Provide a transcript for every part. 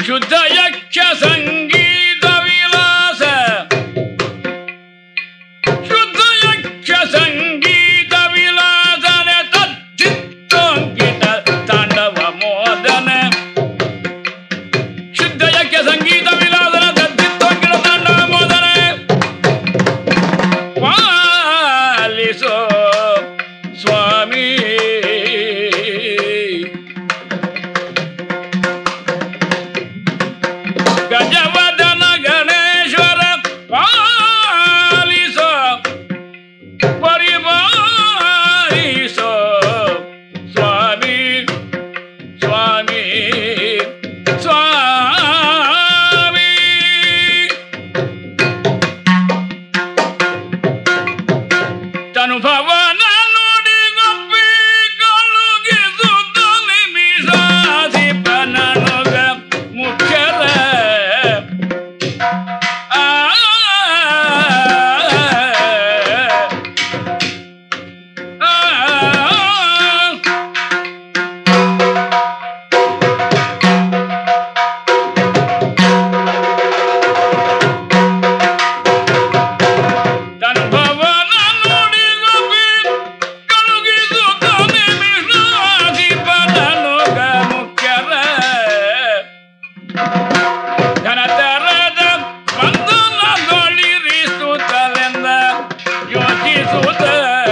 ಶುದ್ಧ ಯಕ್ಷ ಸಂಗೀತ ವಿಲಾಸ ಶುದ್ಧ ಯಕ್ಷ ಸಂಗೀತ ವಿಲಾಸನೆ ತತ್ತಿತ್ತೋಂಕಿತ ತಾಂಡವ ಮೋದನ ಶುದ್ಧ ಯಕ್ಷ ಸಂಗೀತ ವಿಲಾಸನ ತತ್ತಿತ್ತೋಂಕಿತ ತಾಂಡವ ಮೋದನ ಪಾಲಿಸೋ ಸ್ವಾಮಿ ಗಜವದನ ಗಣೇಶ್ವರ ಪಾಲಿಸೋ ಪರಿಪಾಲಿಸೋ ಸ್ವಾಮಿ ಸ್ವಾಮಿ ಸ್ವಾಮಿ ತನುಭವನ ನುಡಿಗೊಪ್ಪಿ ಕಳುಗಿಸುತ್ತ ನಿಮಿಷಾಧಿಪನನುಗ ಮುಖ್ಯರ ಆ ತನುಭವನ ನುಡಿಗೊಪ್ಪಿ ಕಳುಗಿಸುತ್ತ ನಿಮಿಷಾಧಿಪನನುಗ ಮುಖ್ಯರ ಘನತರದ ಬಂಧನದೊಳಿರಿಸುತ್ತಲೆಂದ ಯೋಚಿಸುತ್ತ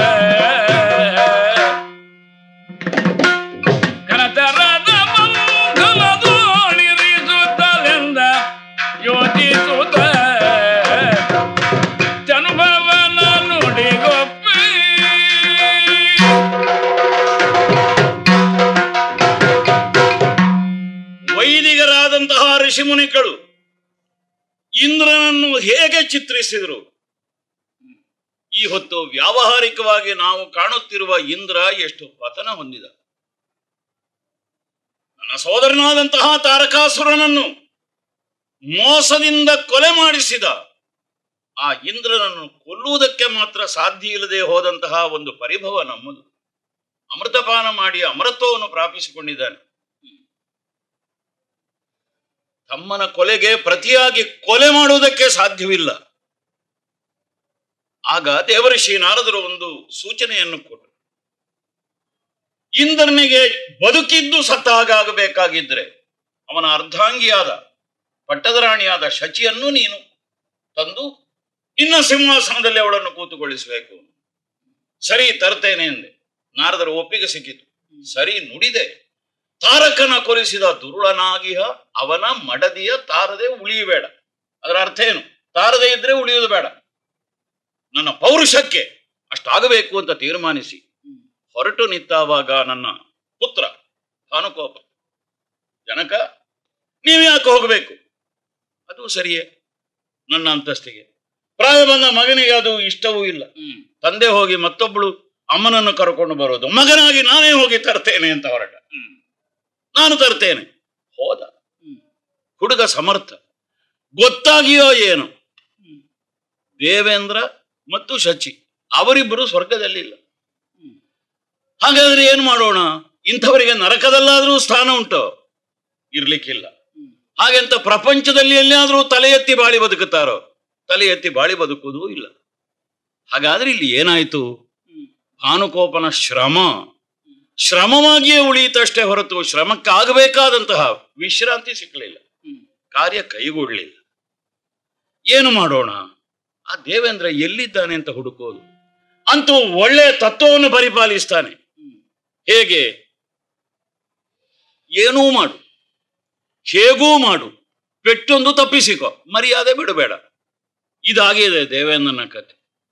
ಘನತರದ ಬಂಧನದೊಳಿರಿಸುತ್ತಲೆಂದ ಯೋಚಿಸುತ್ತ ಅನುಭವನ ನುಡಿಗೊಪ್ಪಿ ವೈದಿಕರಾದಂತಹ ಋಷಿಮುನಿಗಳು ಇಂದ್ರನನ್ನು ಹೇಗೆ ಚಿತ್ರಿಸಿದರು ಈ ಹೊತ್ತು ವ್ಯಾವಹಾರಿಕವಾಗಿ ನಾವು ಕಾಣುತ್ತಿರುವ ಇಂದ್ರ ಎಷ್ಟು ಪತನ ಹೊಂದಿದ ನನ್ನ ಸೋದರನಾದಂತಹ ತಾರಕಾಸುರನನ್ನು ಮೋಸದಿಂದ ಕೊಲೆ ಮಾಡಿಸಿದ ಆ ಇಂದ್ರನನ್ನು ಕೊಲ್ಲುವುದಕ್ಕೆ ಮಾತ್ರ ಸಾಧ್ಯ ಇಲ್ಲದೆ ಹೋದಂತಹ ಒಂದು ಪರಿಭವ ನಮ್ಮದು ಅಮೃತಪಾನ ಮಾಡಿ ಅಮೃತವನ್ನು ಪ್ರಾಪಿಸಿಕೊಂಡಿದ್ದಾನೆ ತಮ್ಮನ ಕೊಲೆಗೆ ಪ್ರತಿಯಾಗಿ ಕೊಲೆ ಮಾಡುವುದಕ್ಕೆ ಸಾಧ್ಯವಿಲ್ಲ ಆಗ ದೇವಋಷಿ ನಾರದರು ಒಂದು ಸೂಚನೆಯನ್ನು ಕೊಟ್ಟರು ಇಂದ್ರನಿಗೆ ಬದುಕಿದ್ದು ಸತ್ತಾಗಬೇಕಾಗಿದ್ರೆ ಅವನ ಅರ್ಧಾಂಗಿಯಾದ ಪಟ್ಟದರಾಣಿಯಾದ ಶಚಿಯನ್ನು ನೀನು ತಂದು ನಿನ್ನ ಸಿಂಹಾಸನದಲ್ಲಿ ಅವಳನ್ನು ಕೂತುಗೊಳಿಸಬೇಕು ಸರಿ ತರ್ತೇನೆ ಎಂದೆ ನಾರದರು ಒಪ್ಪಿಗೆ ಸಿಕ್ಕಿತು ಸರಿ ನುಡಿದೆ ತಾರಕನ ಕೊಲಿಸಿದ ದುರುಳನಾಗಿಹ ಅವನ ಮಡದಿಯ ತಾರದೆ ಉಳಿಯಬೇಡ ಅದರ ಅರ್ಥ ಏನು ತಾರದೆ ಇದ್ರೆ ಉಳಿಯುವುದು ಬೇಡ ನನ್ನ ಪೌರುಷಕ್ಕೆ ಅಷ್ಟಾಗಬೇಕು ಅಂತ ತೀರ್ಮಾನಿಸಿ ಹೊರಟು ನಿಂತಾವಾಗ ನನ್ನ ಪುತ್ರ ಭಾನುಕೋಪ ಜನಕ ನೀವು ಯಾಕೆ ಹೋಗಬೇಕು ಅದು ಸರಿಯೇ ನನ್ನ ಅಂತಸ್ತಿಗೆ ಪ್ರಾಯ ಬಂದ ಮಗನಿಗೆ ಅದು ಇಷ್ಟವೂ ಇಲ್ಲ ತಂದೆ ಹೋಗಿ ಮತ್ತೊಬ್ಬಳು ಅಮ್ಮನನ್ನು ಕರ್ಕೊಂಡು ಬರೋದು ಮಗನಾಗಿ ನಾನೇ ಹೋಗಿ ತರ್ತೇನೆ ಅಂತ ಹೊರಟ ನಾನು ತರ್ತೇನೆ ಹೋದ ಹುಡುಗ ಸಮರ್ಥ ಗೊತ್ತಾಗಿಯೋ ಏನು ದೇವೇಂದ್ರ ಮತ್ತು ಶಚಿ ಅವರಿಬ್ಬರು ಸ್ವರ್ಗದಲ್ಲಿಲ್ಲ ಹಾಗಾದ್ರೆ ಏನು ಮಾಡೋಣ ಇಂಥವರಿಗೆ ನರಕದಲ್ಲಾದ್ರೂ ಸ್ಥಾನ ಉಂಟು ಇರ್ಲಿಕ್ಕಿಲ್ಲ ಹಾಗೆಂತ ಪ್ರಪಂಚದಲ್ಲಿ ಎಲ್ಲಿಯಾದ್ರೂ ತಲೆ ಎತ್ತಿ ಬಾಳಿ ಬದುಕುತ್ತಾರೋ ತಲೆ ಎತ್ತಿ ಬಾಳಿ ಬದುಕುವುದೂ ಇಲ್ಲ ಹಾಗಾದ್ರೆ ಇಲ್ಲಿ ಏನಾಯ್ತು ಭಾನುಕೋಪನ ಶ್ರಮ ಶ್ರಮವಾಗಿಯೇ ಉಳಿಯಿತಷ್ಟೇ ಹೊರತು ಶ್ರಮಕ್ಕಾಗಬೇಕಾದಂತಹ ವಿಶ್ರಾಂತಿ ಸಿಕ್ಕಲಿಲ್ಲ ಕಾರ್ಯ ಕೈಗೂಡಲಿಲ್ಲ ಏನು ಮಾಡೋಣ ಆ ದೇವೇಂದ್ರ ಎಲ್ಲಿದ್ದಾನೆ ಅಂತ ಹುಡುಕೋದು ಅಂತೂ ಒಳ್ಳೆ ತತ್ವವನ್ನು ಪರಿಪಾಲಿಸ್ತಾನೆ ಹೇಗೆ ಏನೂ ಮಾಡು ಹೇಗೂ ಮಾಡು ಪೆಟ್ಟೊಂದು ತಪ್ಪಿಸಿಕೋ ಮರ್ಯಾದೆ ಬಿಡಬೇಡ ಇದಾಗಿದೆ ದೇವೇಂದ್ರನ ಕತೆ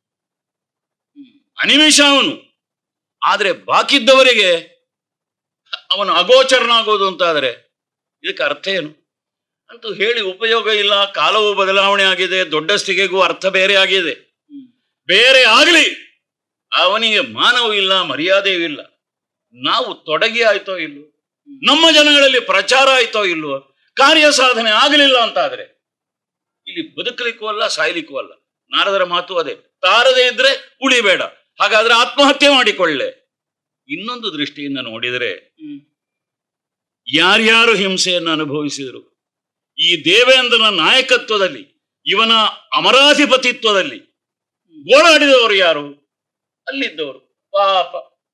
ಅನಿಮಿಷ ಅವನು ಆದ್ರೆ ಬಾಕಿದ್ದವರಿಗೆ ಅವನು ಅಗೋಚರನಾಗೋದು ಅಂತಾದರೆ ಇದಕ್ಕೆ ಅರ್ಥ ಏನು ಅಂತೂ ಹೇಳಿ ಉಪಯೋಗ ಇಲ್ಲ ಕಾಲವು ಬದಲಾವಣೆ ಆಗಿದೆ ದೊಡ್ಡಸ್ತಿಗೆಗೂ ಅರ್ಥ ಬೇರೆ ಆಗಿದೆ ಬೇರೆ ಆಗಲಿ ಅವನಿಗೆ ಮಾನವೂ ಇಲ್ಲ ಮರ್ಯಾದೆಯೂ ಇಲ್ಲ ನಾವು ತೊಡಗಿ ಆಯ್ತೋ ಇಲ್ವೋ ನಮ್ಮ ಜನಗಳಲ್ಲಿ ಪ್ರಚಾರ ಆಯ್ತೋ ಇಲ್ವೋ ಕಾರ್ಯ ಸಾಧನೆ ಆಗಲಿಲ್ಲ ಅಂತಾದ್ರೆ ಇಲ್ಲಿ ಬದುಕಲಿಕ್ಕೂ ಅಲ್ಲ ಸಾಯ್ಲಿಕ್ಕೂ ಅಲ್ಲ ನಾರದರ ಮಾತು ಅದೇ ತಾರದೆ ಇದ್ರೆ ಉಳಿಬೇಡ ಹಾಗಾದ್ರೆ ಆತ್ಮಹತ್ಯೆ ಮಾಡಿಕೊಳ್ಳೆ ಇನ್ನೊಂದು ದೃಷ್ಟಿಯಿಂದ ನೋಡಿದರೆ ಯಾರ್ಯಾರು ಹಿಂಸೆಯನ್ನು ಅನುಭವಿಸಿದರು ಈ ದೇವೇಂದ್ರನ ನಾಯಕತ್ವದಲ್ಲಿ ಇವನ ಅಮರಾಧಿಪತಿತ್ವದಲ್ಲಿ ಗೋಳಾಡಿದವರು ಯಾರು ಅಲ್ಲಿದ್ದವರು ಪಾಪ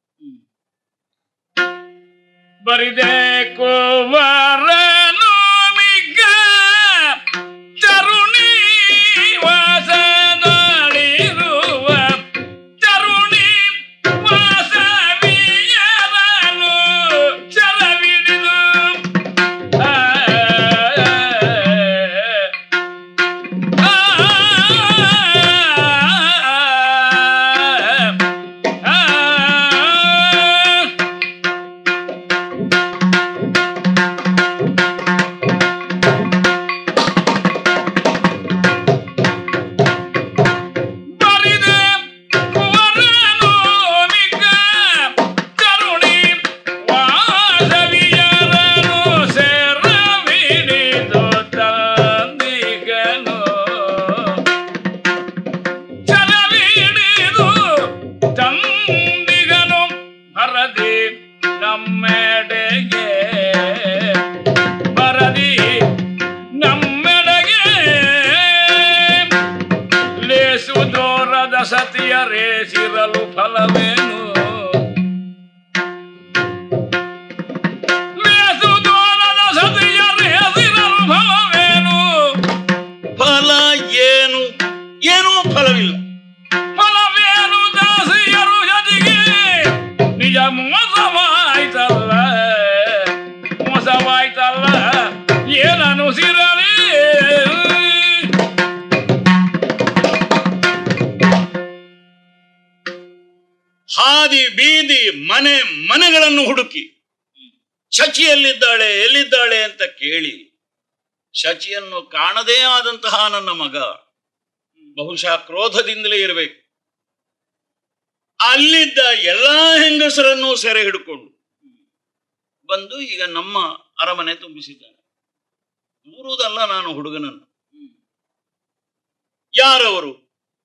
ಬರಿದೆ ಕೋವರನು ಮಿಗ್ಗ ತರುಣಿ ವಾಸನಳಿರುವ ತರುಣಿ ವಾಸವಿಯರನು ಚಲವಿಡಿದು ಆ, ಆ, ಆ, ಆ, ಬರಿದೆ ಕುವರನು ಮಿಗ್ಗ ಕರುಣಿ ವಾಸವಿಯರನು ಸೆರವಿಡಿದು ತಂದಿಗನು ಚಲವಿಡಿದು ತಂದಿಗನು ಹರದಿ ನಮ್ಮೆಡೆಗೆ ಬರದಿ ನಮ್ಮೆಡೆಗೆ ಲೇಸು ದೋರದ ಸತಿಯ ರೇಸಿರಲು ಫಲವೇನು ಲೇಸು ದೋರದ ಸತಿಯ ರೇಸಿರಲು ಫಲವೇನು ಫಲ ಏನು ಏನೂ ಫಲವಿಲ್ಲ ಫಲವೇನು ದಾಸಿಯರು ಜತಿಗೆ ನಿಜ ಮೋಸವಾಯ್ತಲ್ಲ ಮೋಸವಾಯ್ತಲ್ಲ ಏನನು ಸಿರಲಿ ಹಾದಿ ಬೀದಿ ಮನೆ ಮನೆಗಳನ್ನು ಹುಡುಕಿ ಶಚಿ ಎಲ್ಲಿದ್ದಾಳೆ ಎಲ್ಲಿದ್ದಾಳೆ ಅಂತ ಕೇಳಿ ಶಚಿಯನ್ನು ಕಾಣದೇ ಆದಂತಹ ನನ್ನ ಮಗ ಬಹುಶಃ ಕ್ರೋಧದಿಂದಲೇ ಇರಬೇಕು ಅಲ್ಲಿದ್ದ ಎಲ್ಲಾ ಹೆಂಗಸರನ್ನು ಸೆರೆ ಹಿಡ್ಕೊಂಡು ಬಂದು ಈಗ ನಮ್ಮ ಅರಮನೆ ತುಂಬಿಸಿದ್ದಾನೆ ದೂರುವುದಲ್ಲ ನಾನು ಹುಡುಗನನ್ನು ಯಾರವರು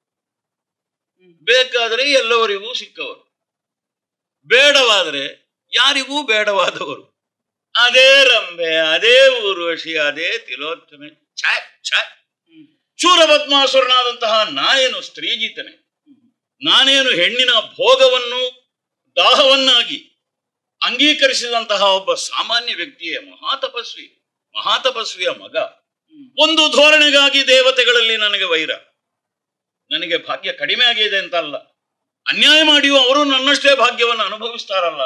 ಬೇಕಾದರೆ ಎಲ್ಲವರಿಗೂ ಸಿಕ್ಕವರು ಬೇಡವಾದರೆ ಯಾರಿಗೂ ಬೇಡವಾದವರು ಅದೇ ರಂಬೆ ಅದೇ ಊರ್ವಶಿ ಅದೇ ತಿಲೋತ್ತಮೆ ಛಾಯ್ ಛಾಯ್ ಶೂರಪದ್ಮಾಸುರನಾದಂತಹ ನಾನೇನು ಸ್ತ್ರೀಜಿತನೆ ನಾನೇನು ಹೆಣ್ಣಿನ ಭೋಗವನ್ನು ದಾಹವನ್ನಾಗಿ ಅಂಗೀಕರಿಸಿದಂತಹ ಒಬ್ಬ ಸಾಮಾನ್ಯ ವ್ಯಕ್ತಿಯೇ ಮಹಾತಪಸ್ವಿ ಮಹಾತಪಸ್ವಿಯ ಮಗ ಒಂದು ಧೋರಣೆಗಾಗಿ ದೇವತೆಗಳಲ್ಲಿ ನನಗೆ ವೈರ ನನಗೆ ಭಾಗ್ಯ ಕಡಿಮೆ ಆಗಿದೆ ಅಂತ ಅಲ್ಲ ಅನ್ಯಾಯ ಮಾಡಿಯೂ ಅವರು ನನ್ನಷ್ಟೇ ಭಾಗ್ಯವನ್ನು ಅನುಭವಿಸ್ತಾರಲ್ಲ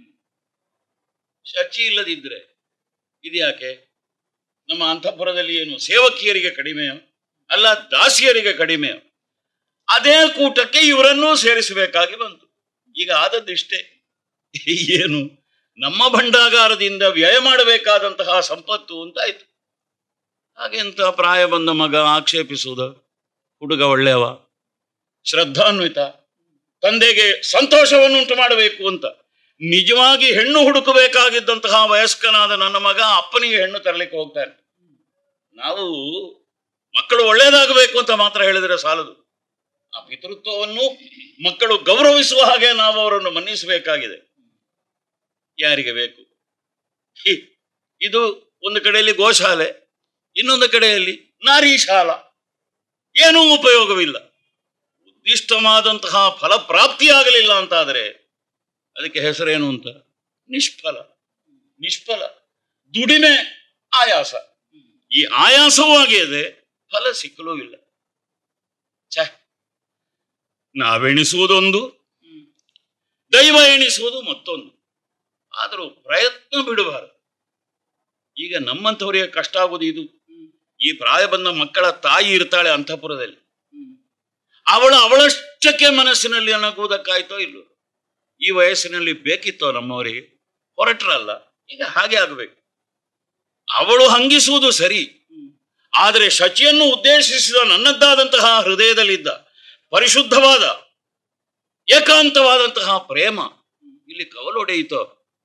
ಶಚಿ ಇಲ್ಲದಿದ್ರೆ ಇದ್ಯಾಕೆ ನಮ್ಮ ಅಂತಃಪುರದಲ್ಲಿ ಏನು ಸೇವಕಿಯರಿಗೆ ಕಡಿಮೆಯೋ ಅಲ್ಲ ದಾಸಿಯರಿಗೆ ಕಡಿಮೆಯೋ ಅದೇ ಕೂಟಕ್ಕೆ ಇವರನ್ನೂ ಸೇರಿಸಬೇಕಾಗಿ ಬಂತು ಈಗ ಆದದ್ದಿಷ್ಟೇ ಏನು ನಮ್ಮ ಭಂಡಾಗಾರದಿಂದ ವ್ಯಯ ಮಾಡಬೇಕಾದಂತಹ ಸಂಪತ್ತು ಅಂತಾಯ್ತು ಹಾಗೆಂತ ಪ್ರಾಯ ಬಂದ ಮಗ ಆಕ್ಷೇಪಿಸುವುದ ಹುಡುಗ ಒಳ್ಳೆಯವ ಶ್ರದ್ಧಾನ್ವಿತ ತಂದೆಗೆ ಸಂತೋಷವನ್ನುಂಟು ಮಾಡಬೇಕು ಅಂತ ನಿಜವಾಗಿ ಹೆಣ್ಣು ಹುಡುಕಬೇಕಾಗಿದ್ದಂತಹ ವಯಸ್ಕನಾದ ನನ್ನ ಮಗ ಅಪ್ಪನಿಗೆ ಹೆಣ್ಣು ತರಲಿಕ್ಕೆ ಹೋಗ್ತಾನೆ ನಾವು ಮಕ್ಕಳು ಒಳ್ಳೇದಾಗಬೇಕು ಅಂತ ಮಾತ್ರ ಹೇಳಿದರೆ ಸಾಲದು ಆ ಪಿತೃತ್ವವನ್ನು ಮಕ್ಕಳು ಗೌರವಿಸುವ ಹಾಗೆ ನಾವು ಅವರನ್ನು ಮನ್ನಿಸಬೇಕಾಗಿದೆ ಯಾರಿಗೆ ಬೇಕು ಹಿ, ಇದು ಒಂದು ಕಡೆಯಲ್ಲಿ ಗೋಶಾಲೆ ಇನ್ನೊಂದು ಕಡೆಯಲ್ಲಿ ನಾರಿ ಶಾಲಾ ಏನೂ ಉಪಯೋಗವಿಲ್ಲ ಉದ್ದಿಷ್ಟವಾದಂತಹ ಫಲಪ್ರಾಪ್ತಿಯಾಗಲಿಲ್ಲ ಅಂತಾದರೆ ಅದಕ್ಕೆ ಹೆಸರೇನು ಅಂತ ನಿಷ್ಫಲ ನಿಷ್ಫಲ ದುಡಿಮೆ ಆಯಾಸ ಈ ಆಯಾಸವೂ ಆಗಿದೆ ಫಲ ಸಿಕ್ಕಲೂ ಇಲ್ಲ ಛ ನಾವೆಣಿಸುವುದೊಂದು ದೈವ ಎಣಿಸುವುದು ಮತ್ತೊಂದು ಆದರೂ ಪ್ರಯತ್ನ ಬಿಡಬಾರದು ಈಗ ನಮ್ಮಂಥವರಿಗೆ ಕಷ್ಟ ಆಗುವುದು ಇದು ಈ ಪ್ರಾಯ ಬಂದ ಮಕ್ಕಳ ತಾಯಿ ಇರ್ತಾಳೆ ಅಂತಃಪುರದಲ್ಲಿ ಅವಳು ಅವಳಷ್ಟಕ್ಕೆ ಮನಸ್ಸಿನಲ್ಲಿ ಅಣಗುವುದಕ್ಕಾಯ್ತೋ ಇಲ್ಲೋ ಈ ವಯಸ್ಸಿನಲ್ಲಿ ಬೇಕಿತ್ತೋ ನಮ್ಮವರಿಗೆ ಹೊರಟ್ರಲ್ಲ ಈಗ ಹಾಗೆ ಆಗಬೇಕು ಅವಳು ಹಂಗಿಸುವುದು ಸರಿ ಆದರೆ ಶಚಿಯನ್ನು ಉದ್ದೇಶಿಸಿದ ನನ್ನದ್ದಾದಂತಹ ಹೃದಯದಲ್ಲಿದ್ದ ಪರಿಶುದ್ಧವಾದ ಏಕಾಂತವಾದಂತಹ ಪ್ರೇಮ ಇಲ್ಲಿ ಕವಲೊಡೆಯಿತೋ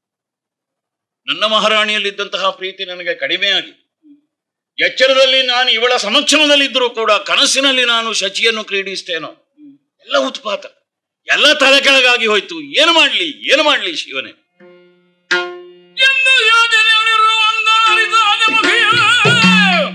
ನನ್ನ ಮಹಾರಾಣಿಯಲ್ಲಿದ್ದಂತಹ ಪ್ರೀತಿ ನನಗೆ ಕಡಿಮೆಯಾಗಿ ಎಚ್ಚರದಲ್ಲಿ ನಾನು ಇವಳ ಸಮಕ್ಷಮದಲ್ಲಿದ್ದರೂ ಕೂಡ ಕನಸಿನಲ್ಲಿ ನಾನು ಶಚಿಯನ್ನು ಕ್ರೀಡಿಸ್ತೇನೋ ಎಲ್ಲ ಉತ್ಪಾತ ಎಲ್ಲ ತಲೆ ಕೆಳಗಾಗಿ ಹೋಯ್ತು ಏನು ಮಾಡ್ಲಿ ಏನು ಮಾಡ್ಲಿ ಶಿವನೇ ಎಂದು ಯೋಜನೆಯಲ್ಲಿರುವ ಒಂದು ಅರಿತಾದ ಮುಖಿಯ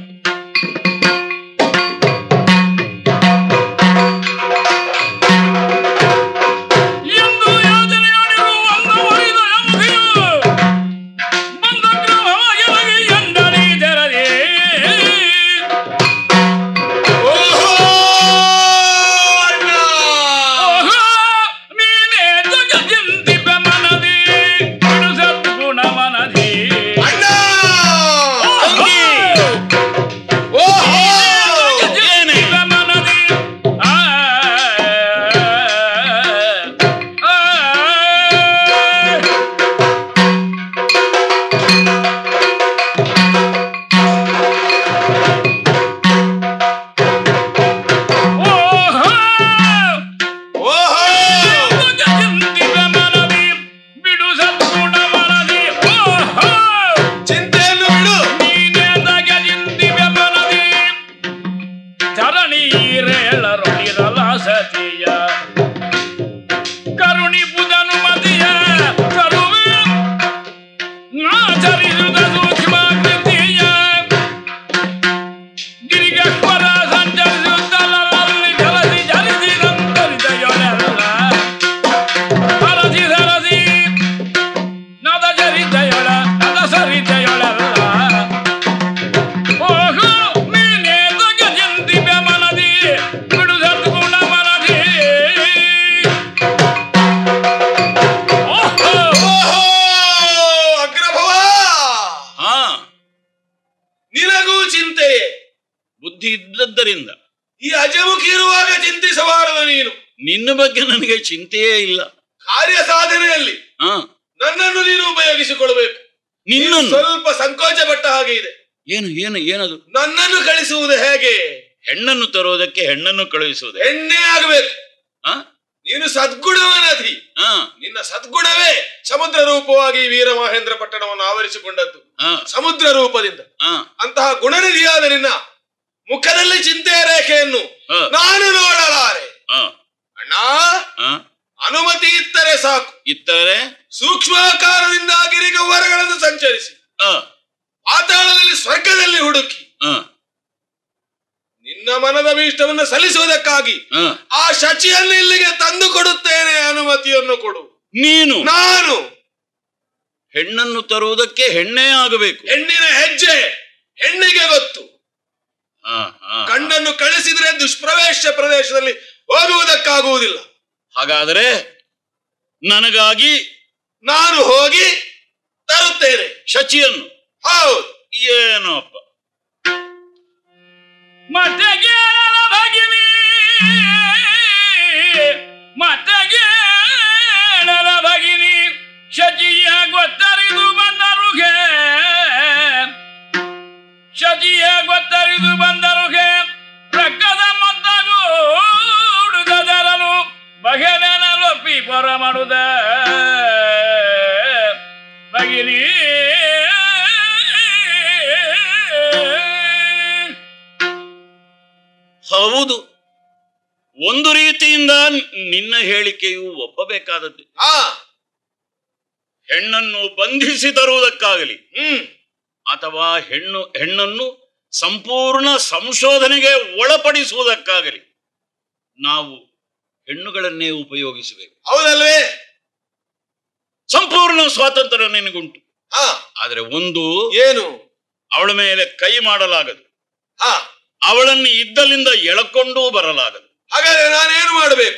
ಬುದ್ಧಿ ಇದ್ದದ್ದರಿಂದ ಈ ಅಜಮುಖಿ ಇರುವಾಗ ಚಿಂತಿಸಬಾರದು ನೀನು ನಿನ್ನ ಬಗ್ಗೆ ನನಗೆ ಚಿಂತೆಯೇ ಇಲ್ಲ ಕಾರ್ಯ ಸಾಧನೆಯಲ್ಲಿ ಹಾ ನನ್ನನ್ನು ನೀನು ಉಪಯೋಗಿಸಿಕೊಳ್ಬೇಕು ನೀನು ನಿನ್ನನ್ನು ಸ್ವಲ್ಪ ಸಂಕೋಚ ಪಟ್ಟ ಹಾಗೆ ಇದೆ ಏನು ಏನು ಏನದು ನನ್ನನ್ನು ಕಳಿಸುವುದು ಹೇಗೆ ಹೆಣ್ಣನ್ನು ತರುವುದಕ್ಕೆ ಹೆಣ್ಣನ್ನು ಕಳುಹಿಸುವುದೇ ಎಣ್ಣೆ ಆಗಬೇಕು ಹಾ ನೀನು ಸದ್ಗುಣವನಧಿ ಹಾ ನಿನ್ನ ಸದ್ಗುಣವೇ ಸಮುದ್ರ ರೂಪವಾಗಿ ವೀರ ಮಹೇಂದ್ರ ಪಟ್ಟಣವನ್ನು ಆವರಿಸಿಕೊಂಡದ್ದು ಹಾ ಸಮುದ್ರ ರೂಪದಿಂದ ಹಾ ಅಂತಹ ಗುಣನಿಧಿಯಾದ ನಿನ್ನ ಮುಖದಲ್ಲಿ ಚಿಂತೆಯ ರೇಖೆಯನ್ನು ಹಾ. ನಾನು ನೋಡಲಾರೆ ಹಾ ಅಣ್ಣ ಹಾ ಅನುಮತಿ ಇತ್ತರೆ ಸಾಕು ಇತ್ತರೆ ಸೂಕ್ಷ್ಮಾಕಾರದಿಂದ ಗಿರಿಗವ್ವರಗಳನ್ನು ಸಂಚರಿಸಿ ಹಾ ಪಾತಾಳದಲ್ಲಿ ಸ್ವರ್ಗದಲ್ಲಿ ಹುಡುಕಿ ಹಾ ನಿನ್ನ ಮನದ ಭೀಷ್ಟವನ್ನು ಸಲ್ಲಿಸುವುದಕ್ಕಾಗಿ ಹಾ ಆ ಶಚಿಯನ್ನು ಇಲ್ಲಿಗೆ ತಂದು ಕೊಡುತ್ತೇನೆ ಅನುಮತಿಯನ್ನು ಕೊಡು ನೀನು ನಾನು ಹೆಣ್ಣನ್ನು ತರುವುದಕ್ಕೆ ಹೆಣ್ಣೇ ಆಗಬೇಕು ಹೆಣ್ಣಿನ ಹೆಜ್ಜೆ ಹೆಣ್ಣಿಗೆ ಗೊತ್ತು ಹಾ ಹಾ ಗಂಡನ್ನು ಕಳಿಸಿದ್ರೆ ದುಷ್ಪ್ರವೇಶ ಪ್ರದೇಶದಲ್ಲಿ ಹೋಗುವುದಕ್ಕಾಗುವುದಿಲ್ಲ ಹಾಗಾದರೆ ನನಗಾಗಿ ನಾನು ಹೋಗಿ ತರುತ್ತೇನೆ ಶಚಿಯನ್ನು ಹೌದು ಏನೋಪ್ಪ ಮತ್ತೆ ಕೇಳಲ ಭಗಿನಿ ಮತ್ತೆ ಕೇಳಲ ಭಗಿನಿ ಶಚಿಯ ಗೊತ್ತರಿದು ಬಂದರುಗೆ ಶಚಿಯ ಗೊತ್ತರಿದು ಬಂದರುಗೆ ರಕ್ಕದ ಮೊತ್ತಗೂಡುಗದರಲು ಬಗೆನಲೊಪ್ಪಿ ಪರ ಮಾಡುದ ಭಗಿನಿ ಹೌದು ಒಂದು ರೀತಿಯಿಂದ ನಿನ್ನ ಹೇಳಿಕೆಯು ಒಪ್ಪಬೇಕಾದದ್ದು ಹಾ ಹೆಣ್ಣನ್ನು ಬಂಧಿಸಿ ತರುವುದಕ್ಕಾಗಲಿ ಹ್ಮ್ ಅಥವಾ ಹೆಣ್ಣು ಹೆಣ್ಣನ್ನು ಸಂಪೂರ್ಣ ಸಂಶೋಧನೆಗೆ ಒಳಪಡಿಸುವುದಕ್ಕಾಗಲಿ ನಾವು ಹೆಣ್ಣುಗಳನ್ನೇ ಉಪಯೋಗಿಸಬೇಕು ಹೌದಲ್ವೇ ಸಂಪೂರ್ಣ ಸ್ವಾತಂತ್ರ್ಯ ನಿನಗುಂಟು ಹಾ ಆದರೆ ಒಂದು ಏನು ಅವಳ ಮೇಲೆ ಕೈ ಮಾಡಲಾಗದು ಹಾ ಅವಳನ್ನು ಇದ್ದಲಿಂದ ಎಳಕೊಂಡೂ ಬರಲಾಗದು ಹಾಗಾದ್ರೆ ನಾನೇನು ಮಾಡಬೇಕು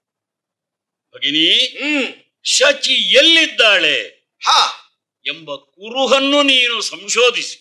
ಭಗಿನಿ ಹ್ಮ್ ಶಚಿ ಎಲ್ಲಿದ್ದಾಳೆ ಹಾ ಎಂಬ ಕುರುಹನ್ನು ನೀನು ಸಂಶೋಧಿಸಿ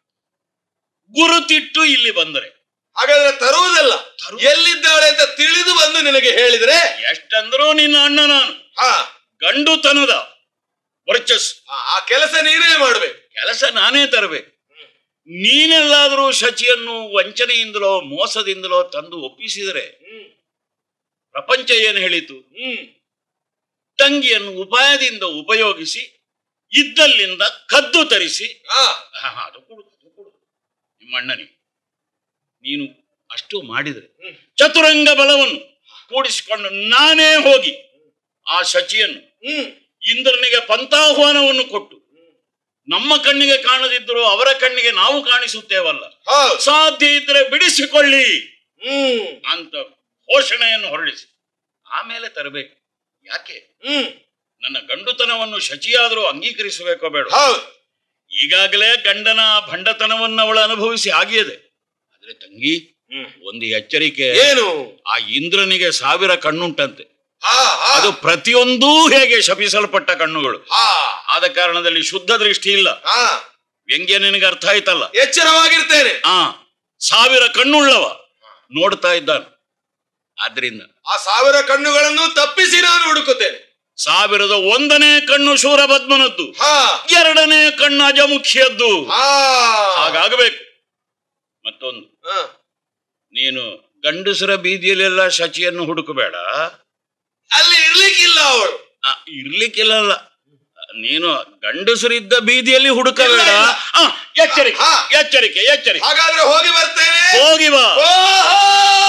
ಗುರುತಿಟ್ಟು ಇಲ್ಲಿ ಬಂದರೆ ಹಾಗಾದ್ರೆ ತರುವುದಲ್ಲ ಎಲ್ಲಿದ್ದಾಳೆ ಅಂತ ತಿಳಿದು ಬಂದು ನಿನಗೆ ಹೇಳಿದ್ರೆ ಎಷ್ಟಂದ್ರೂ ನಿನ್ನ ಅಣ್ಣ ನಾನು ಹಾ ಗಂಡುತನದ ವರ್ಚಸ್ಸು ಆ- ಆ ಕೆಲಸ ನೀನೇ ಮಾಡ್ಬೇಕು ಕೆಲಸ ನಾನೇ ತರಬೇಕು ನೀನೆಲ್ಲಾದರೂ ಶಚಿಯನ್ನು ವಂಚನೆಯಿಂದಲೋ ಮೋಸದಿಂದಲೋ ತಂದು ಒಪ್ಪಿಸಿದರೆ ಹ್ಮ್ ಪ್ರಪಂಚ ಏನು ಹೇಳಿತು ಹ್ಮ್ ತಂಗಿಯನ್ನು ಉಪಾಯದಿಂದ ಉಪಯೋಗಿಸಿ ಇದ್ದಲ್ಲಿಂದ ಕದ್ದು ತರಿಸಿ ಹಾ ಆ, ಅದು ಕೊಡು ಅದು ಕೊಡು ನಿಮ್ಮ ಅಣ್ಣನಿಗೆ ನೀನು ಅಷ್ಟು ಮಾಡಿದರೆ ಹ್ಮ್. ಚತುರಂಗ ಬಲವನ್ನು ಕೂಡಿಸಿಕೊಂಡು ನಾನೇ ಹೋಗಿ ಆ ಶಚಿಯನ್ನು ಹ್ಮ್ ಇಂದ್ರನಿಗೆ ಪಂಥಾಹ್ವಾನವನ್ನು ಕೊಟ್ಟು ನಮ್ಮ ಕಣ್ಣಿಗೆ ಕಾಣದಿದ್ದರೂ ಅವರ ಕಣ್ಣಿಗೆ ನಾವು ಕಾಣಿಸುತ್ತೇವಲ್ಲ ಹೌದು ಸಾಧ್ಯ ಇದ್ರೆ ಬಿಡಿಸಿಕೊಳ್ಳಿ ಹ್ಮ್ ಅಂತ ಘೋಷಣೆಯನ್ನು ಹೊರಡಿಸಿ ಆಮೇಲೆ ತರಬೇಕು ಯಾಕೆ ಹ್ಮ್ ನನ್ನ ಗಂಡುತನವನ್ನು ಶಚಿಯಾದರೂ ಅಂಗೀಕರಿಸಬೇಕೋ ಬೇಡ ಹೌದು ಈಗಾಗಲೇ ಗಂಡನ ಭಂಡತನವನ್ನು ಅವಳು ಅನುಭವಿಸಿ ಆಗಿಯದೆ ಆದ್ರೆ ತಂಗಿ ಹ್ಮ್ ಒಂದು ಎಚ್ಚರಿಕೆ ಏನು ಆ ಇಂದ್ರನಿಗೆ ಸಾವಿರ ಕಣ್ಣುಂಟಂತೆ ಹಾ ಹಾ ಅದು ಪ್ರತಿಯೊಂದೂ ಹೇಗೆ ಶಪಿಸಲ್ಪಟ್ಟ ಕಣ್ಣುಗಳು ಹಾ ಆದ ಕಾರಣದಲ್ಲಿ ಶುದ್ಧ ದೃಷ್ಟಿ ಇಲ್ಲ ಹಾ ವ್ಯಂಗ್ಯ ನಿನಗೆ ಅರ್ಥ ಆಯ್ತಲ್ಲ ಎಚ್ಚರವಾಗಿರ್ತೇನೆ ಆ ಸಾವಿರ ಕಣ್ಣುಳ್ಳವ ನೋಡ್ತಾ ಇದ್ದಾನೆ ಆದ್ರಿಂದ ಆ ಸಾವಿರ ಕಣ್ಣುಗಳನ್ನು ತಪ್ಪಿಸಿ ನಾನು ಹುಡುಕುತ್ತೇನೆ ಸಾವಿರದ ಒಂದನೇ ಕಣ್ಣು ಶೂರಪದ್ಮನದ್ದು ಹಾ ಎರಡನೇ ಕಣ್ಣು ಅಜಮುಖಿಯದ್ದು ಹಾ ಹಾಗಾಗಬೇಕು ಮತ್ತೊಂದು ಹಾ. ನೀನು ಗಂಡಸರ ಬೀದಿಯಲ್ಲೆಲ್ಲ ಶಚಿಯನ್ನು ಹುಡುಕಬೇಡ ಅಲ್ಲಿ ಇರ್ಲಿಕ್ಕಿಲ್ಲ ಅವಳು ಆ, ಇರ್ಲಿಕ್ಕಿಲ್ಲಲ್ಲ ನೀನು ಗಂಡಸರಿದ್ದ ಬೀದಿಯಲ್ಲಿ ಹುಡುಕಬೇಡ ಇಲ್ಲ, ಇಲ್ಲ. ಆ, ಎಚ್ಚರಿಕೆ ಹಾ. ಎಚ್ಚರಿಕೆ ಎಚ್ಚರಿಕೆ ಹಾಗಾದ್ರೆ ಹೋಗಿ ಬರ್ತೇನೆ ಹೋಗಿ ಬಾ ಓಹೋ!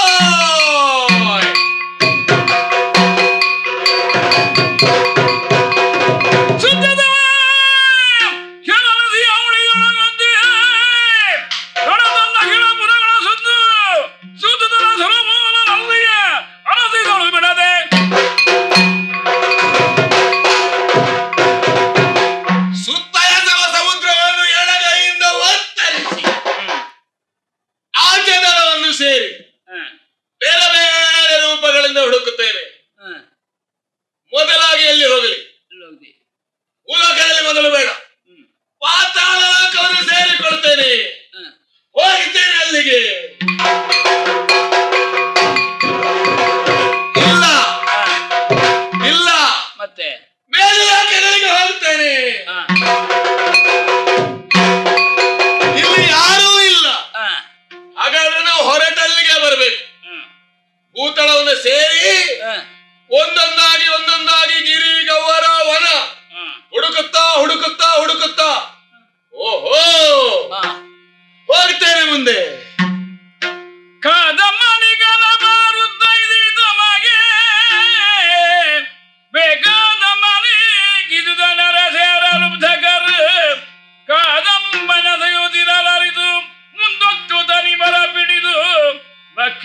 ಸುತ್ತದ ಕೆಲವದಿ ಅವಳಿಗಳಂತೆ ಕಡತನ್ನ ಗಿಡಮರಗಳ ಸುತ್ತು ಸುತ್ತದ ಸುರಮೂಲ ನಲ್ಲಿಯ ಅರಸಿಗಳು ಬಿಡದೆ ಸುತ್ತ ಎಸವ ಸಮುದ್ರವನ್ನು ಎಡಗೈಯಿಂದ ಒತ್ತರಿಸಿ ಆಚೆ ದಳವನ್ನು ಸೇರಿ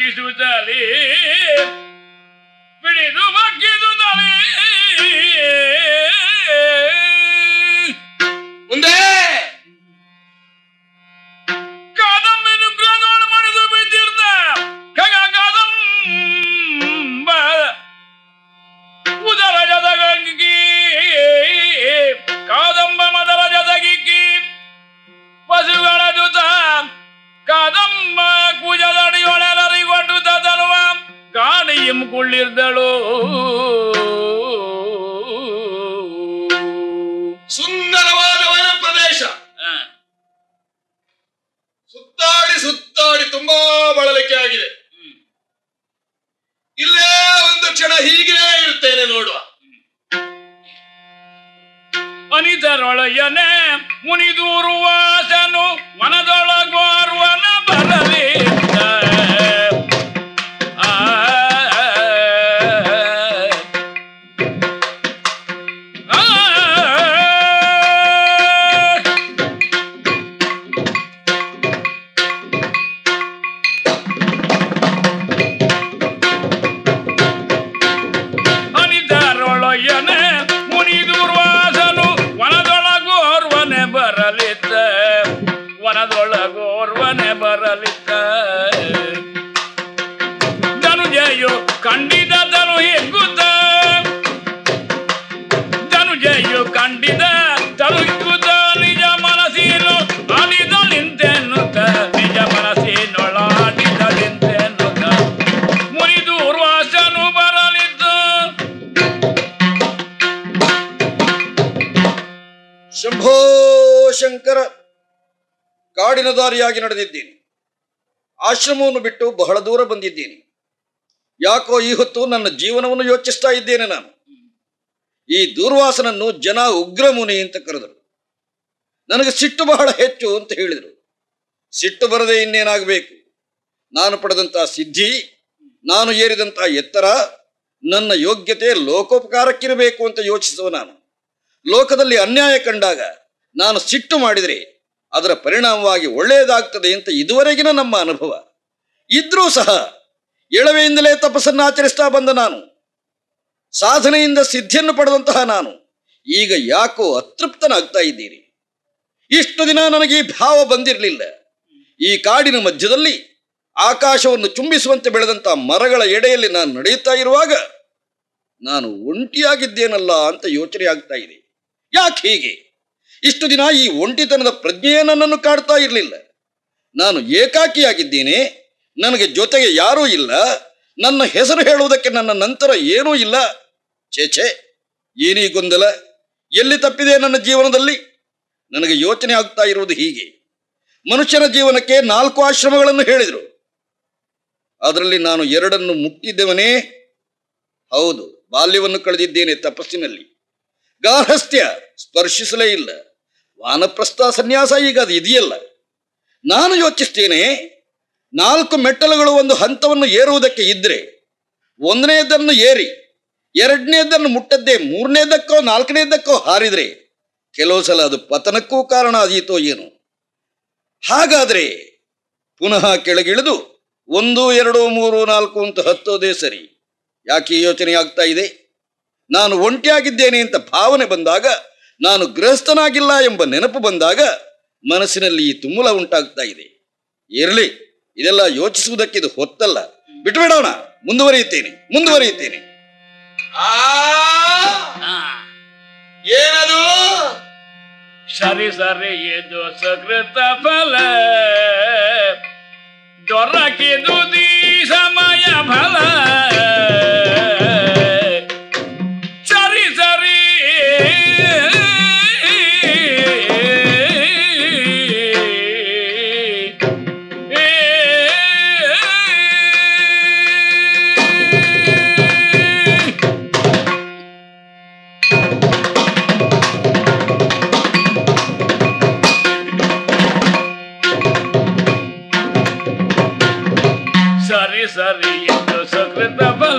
ಯೋಚಿಸುತ್ತಲೇ ಬಿಡಿದು ಬಗ್ಗಿದುತ್ತಲೇ ಮುಂದೆ ಕಾದಂಬೆನು ಗ್ರಹದೊಳು ಮಣಿದು ಬಿದ್ದಿರ್ದ ಕಗ ಕಾದಂಬ ಉದರ ಜದಗಿ ಕಾದಂಬ ಮದರ ಜದಗಿಕ್ಕಿ ಪಶುಗಳ ಜೊತ ಕಾದಂಬ ಕುಜದಡಿಯೊಳಲರಿಗೊಂಡು ತದಲ್ವ ಗಾಳಿಯಂ ಕುಳ್ಳಿರ್ದಳು ಸುಂದರವಾದ ವನ ಪ್ರದೇಶ ಆ, ಸುತ್ತಾಡಿ ಸುತ್ತಾಡಿ ತುಂಬಾ ಬಳಲಿಕೆ ಆಗಿದೆ ಹ್ಮ್. ಇಲ್ಲೇ ಒಂದು ಕ್ಷಣ ಹೀಗೆ ಇರ್ತೇನೆ ನೋಡುವ ಅನಿತರೊಳಯನೆ ಮುನಿದೂರುವಾಸನು ಮನದೊಳಗೋರ್ವನ ಬರಲಿ ಆ ಆ ಅನಿತರೊಳಯನೆ ಮುನಿದೂರ್ವಾಸನು ವನದೊಳಗೋರ್ವನೆ ಬರಲಿದ್ದ ವನದೊಳಗೋರ್ವನೆ ಬರಲಿದ್ದ ಧನುಜಯು ಖಂಡಿತ ಧನು ಹಿಗ್ಗುತ್ತ ಧನುಜಯು ಖಂಡಿತ ಧನು ಹಿಗ್ಗುತ್ತ ನಿಜ ಮನಸ್ಸಿನು ಅಲಿದ ನಿಂತೆನ್ನುತ್ತ ನಿಜ ಮನಸ್ಸಿನೊಳ ಅಲಿದ ನಿಂತೆನ್ನುತ್ತ ಮುನಿದೂರ್ವಾಸನು ಬರಲಿದ್ದು ಶಂಭೋ ಶಂಕರ ಕಾಡಿನ ದಾರಿಯಾಗಿ ನಡೆದಿದ್ದೀನಿ ಆಶ್ರಮವನ್ನು ಬಿಟ್ಟು ಬಹಳ ದೂರ ಬಂದಿದ್ದೀನಿ ಯಾಕೋ ಈ ಹೊತ್ತು ನನ್ನ ಜೀವನವನ್ನು ಯೋಚಿಸ್ತಾ ಇದ್ದೇನೆ ನಾನು ಈ ದೂರ್ವಾಸನನ್ನು ಜನ ಉಗ್ರಮುನಿ ಅಂತ ಕರೆದರು ನನಗೆ ಸಿಟ್ಟು ಬಹಳ ಹೆಚ್ಚು ಅಂತ ಹೇಳಿದರು ಸಿಟ್ಟು ಬರದೆ ಇನ್ನೇನಾಗಬೇಕು ನಾನು ಪಡೆದಂತಹ ಸಿದ್ಧಿ ನಾನು ಏರಿದಂತಹ ಎತ್ತರ ನನ್ನ ಯೋಗ್ಯತೆ ಲೋಕೋಪಕಾರಕ್ಕಿರಬೇಕು ಅಂತ ಯೋಚಿಸುವ ನಾನು ಲೋಕದಲ್ಲಿ ಅನ್ಯಾಯ ಕಂಡಾಗ ನಾನು ಸಿಟ್ಟು ಮಾಡಿದರೆ ಅದರ ಪರಿಣಾಮವಾಗಿ ಒಳ್ಳೆಯದಾಗ್ತದೆ ಅಂತ ಇದುವರೆಗಿನ ನಮ್ಮ ಅನುಭವ ಇದ್ರೂ ಸಹ ಎಳವೆಯಿಂದಲೇ ತಪಸ್ಸನ್ನು ಆಚರಿಸ್ತಾ ಬಂದ ನಾನು ಸಾಧನೆಯಿಂದ ಸಿದ್ಧಿಯನ್ನು ಪಡೆದಂತಹ ನಾನು ಈಗ ಯಾಕೋ ಅತೃಪ್ತನಾಗ್ತಾ ಇದ್ದೀನಿ ಇಷ್ಟು ದಿನ ನನಗೆ ಈ ಭಾವ ಬಂದಿರಲಿಲ್ಲ ಈ ಕಾಡಿನ ಮಧ್ಯದಲ್ಲಿ ಆಕಾಶವನ್ನು ಚುಂಬಿಸುವಂತೆ ಬೆಳೆದಂತಹ ಮರಗಳ ಎಡೆಯಲ್ಲಿ ನಾನು ನಡೆಯುತ್ತಾ ಇರುವಾಗ ನಾನು ಒಂಟಿಯಾಗಿದ್ದೇನಲ್ಲ ಅಂತ ಯೋಚನೆ ಆಗ್ತಾ ಇದೆ ಯಾಕೆ ಹೀಗೆ ಇಷ್ಟು ದಿನ ಈ ಒಂಟಿತನದ ಪ್ರಜ್ಞೆಯೇ ನನ್ನನ್ನು ಕಾಡ್ತಾ ಇರಲಿಲ್ಲ ನಾನು ಏಕಾಕಿಯಾಗಿದ್ದೇನೆ ನನಗೆ ಜೊತೆಗೆ ಯಾರೂ ಇಲ್ಲ ನನ್ನ ಹೆಸರು ಹೇಳುವುದಕ್ಕೆ ನನ್ನ ನಂತರ ಏನೂ ಇಲ್ಲ ಛೇ ಛೇ ಏನೀ ಗೊಂದಲ ಎಲ್ಲಿ ತಪ್ಪಿದೆ ನನ್ನ ಜೀವನದಲ್ಲಿ ನನಗೆ ಯೋಚನೆ ಆಗ್ತಾ ಇರುವುದು ಹೀಗೆ ಮನುಷ್ಯನ ಜೀವನಕ್ಕೆ ನಾಲ್ಕು ಆಶ್ರಮಗಳನ್ನು ಹೇಳಿದರು ಅದರಲ್ಲಿ ನಾನು ಎರಡನ್ನು ಮುಟ್ಟಿದ್ದವನೇ ಹೌದು ಬಾಲ್ಯವನ್ನು ಕಳೆದಿದ್ದೇನೆ ತಪಸ್ಸಿನಲ್ಲಿ ಗಾರ್ಹಸ್ಥ್ಯ ಸ್ಪರ್ಶಿಸಲೇ ಇಲ್ಲ ವಾನಪ್ರಸ್ಥ ಸನ್ಯಾಸ ಈಗ ಅದು ಇದೆಯಲ್ಲ ನಾನು ಯೋಚಿಸ್ತೇನೆ ನಾಲ್ಕು ಮೆಟ್ಟಲುಗಳು ಒಂದು ಹಂತವನ್ನು ಏರುವುದಕ್ಕೆ ಇದ್ರೆ ಒಂದನೇದನ್ನು ಏರಿ ಎರಡನೇದನ್ನು ಮುಟ್ಟದ್ದೇ ಮೂರನೇದಕ್ಕೋ ನಾಲ್ಕನೇದಕ್ಕೋ ಹಾರಿದ್ರೆ ಕೆಲವು ಸಲ ಅದು ಪತನಕ್ಕೂ ಕಾರಣ ಆದೀತೋ ಏನು ಹಾಗಾದ್ರೆ ಪುನಃ ಕೆಳಗಿಳಿದು ಒಂದು ಎರಡು ಮೂರು ನಾಲ್ಕು ಅಂತ ಹತ್ತೋದೇ ಸರಿ ಯಾಕೆ ಈ ಯೋಚನೆ ಆಗ್ತಾ ಇದೆ ನಾನು ಒಂಟಿಯಾಗಿದ್ದೇನೆ ಅಂತ ಭಾವನೆ ಬಂದಾಗ ನಾನು ಗೃಹಸ್ಥನಾಗಿಲ್ಲ ಎಂಬ ನೆನಪು ಬಂದಾಗ ಮನಸ್ಸಿನಲ್ಲಿ ಈ ತುಮುಲ ಉಂಟಾಗ್ತಾ ಇದೆ ಇರಲಿ ಇದೆಲ್ಲ ಯೋಚಿಸುವುದಕ್ಕೆ ಇದು ಹೊತ್ತಲ್ಲ ಬಿಟ್ಟುಬಿಡೋಣ ಮುಂದುವರಿಯುತ್ತೇನೆ ಮುಂದುವರಿಯುತ್ತೇನೆ ಆ ಆ, ಏನದು ಸರಿ ಸರಿ ಇದು ಸುಕೃತ ಫಲ ದೊರಕಿದುದಿ ಸಮಯ ಫಲ ಸರಿ ಸರಿ ಸರಿ ಸರಿ ಎಂದು ಸುಕೃತ ಫಲ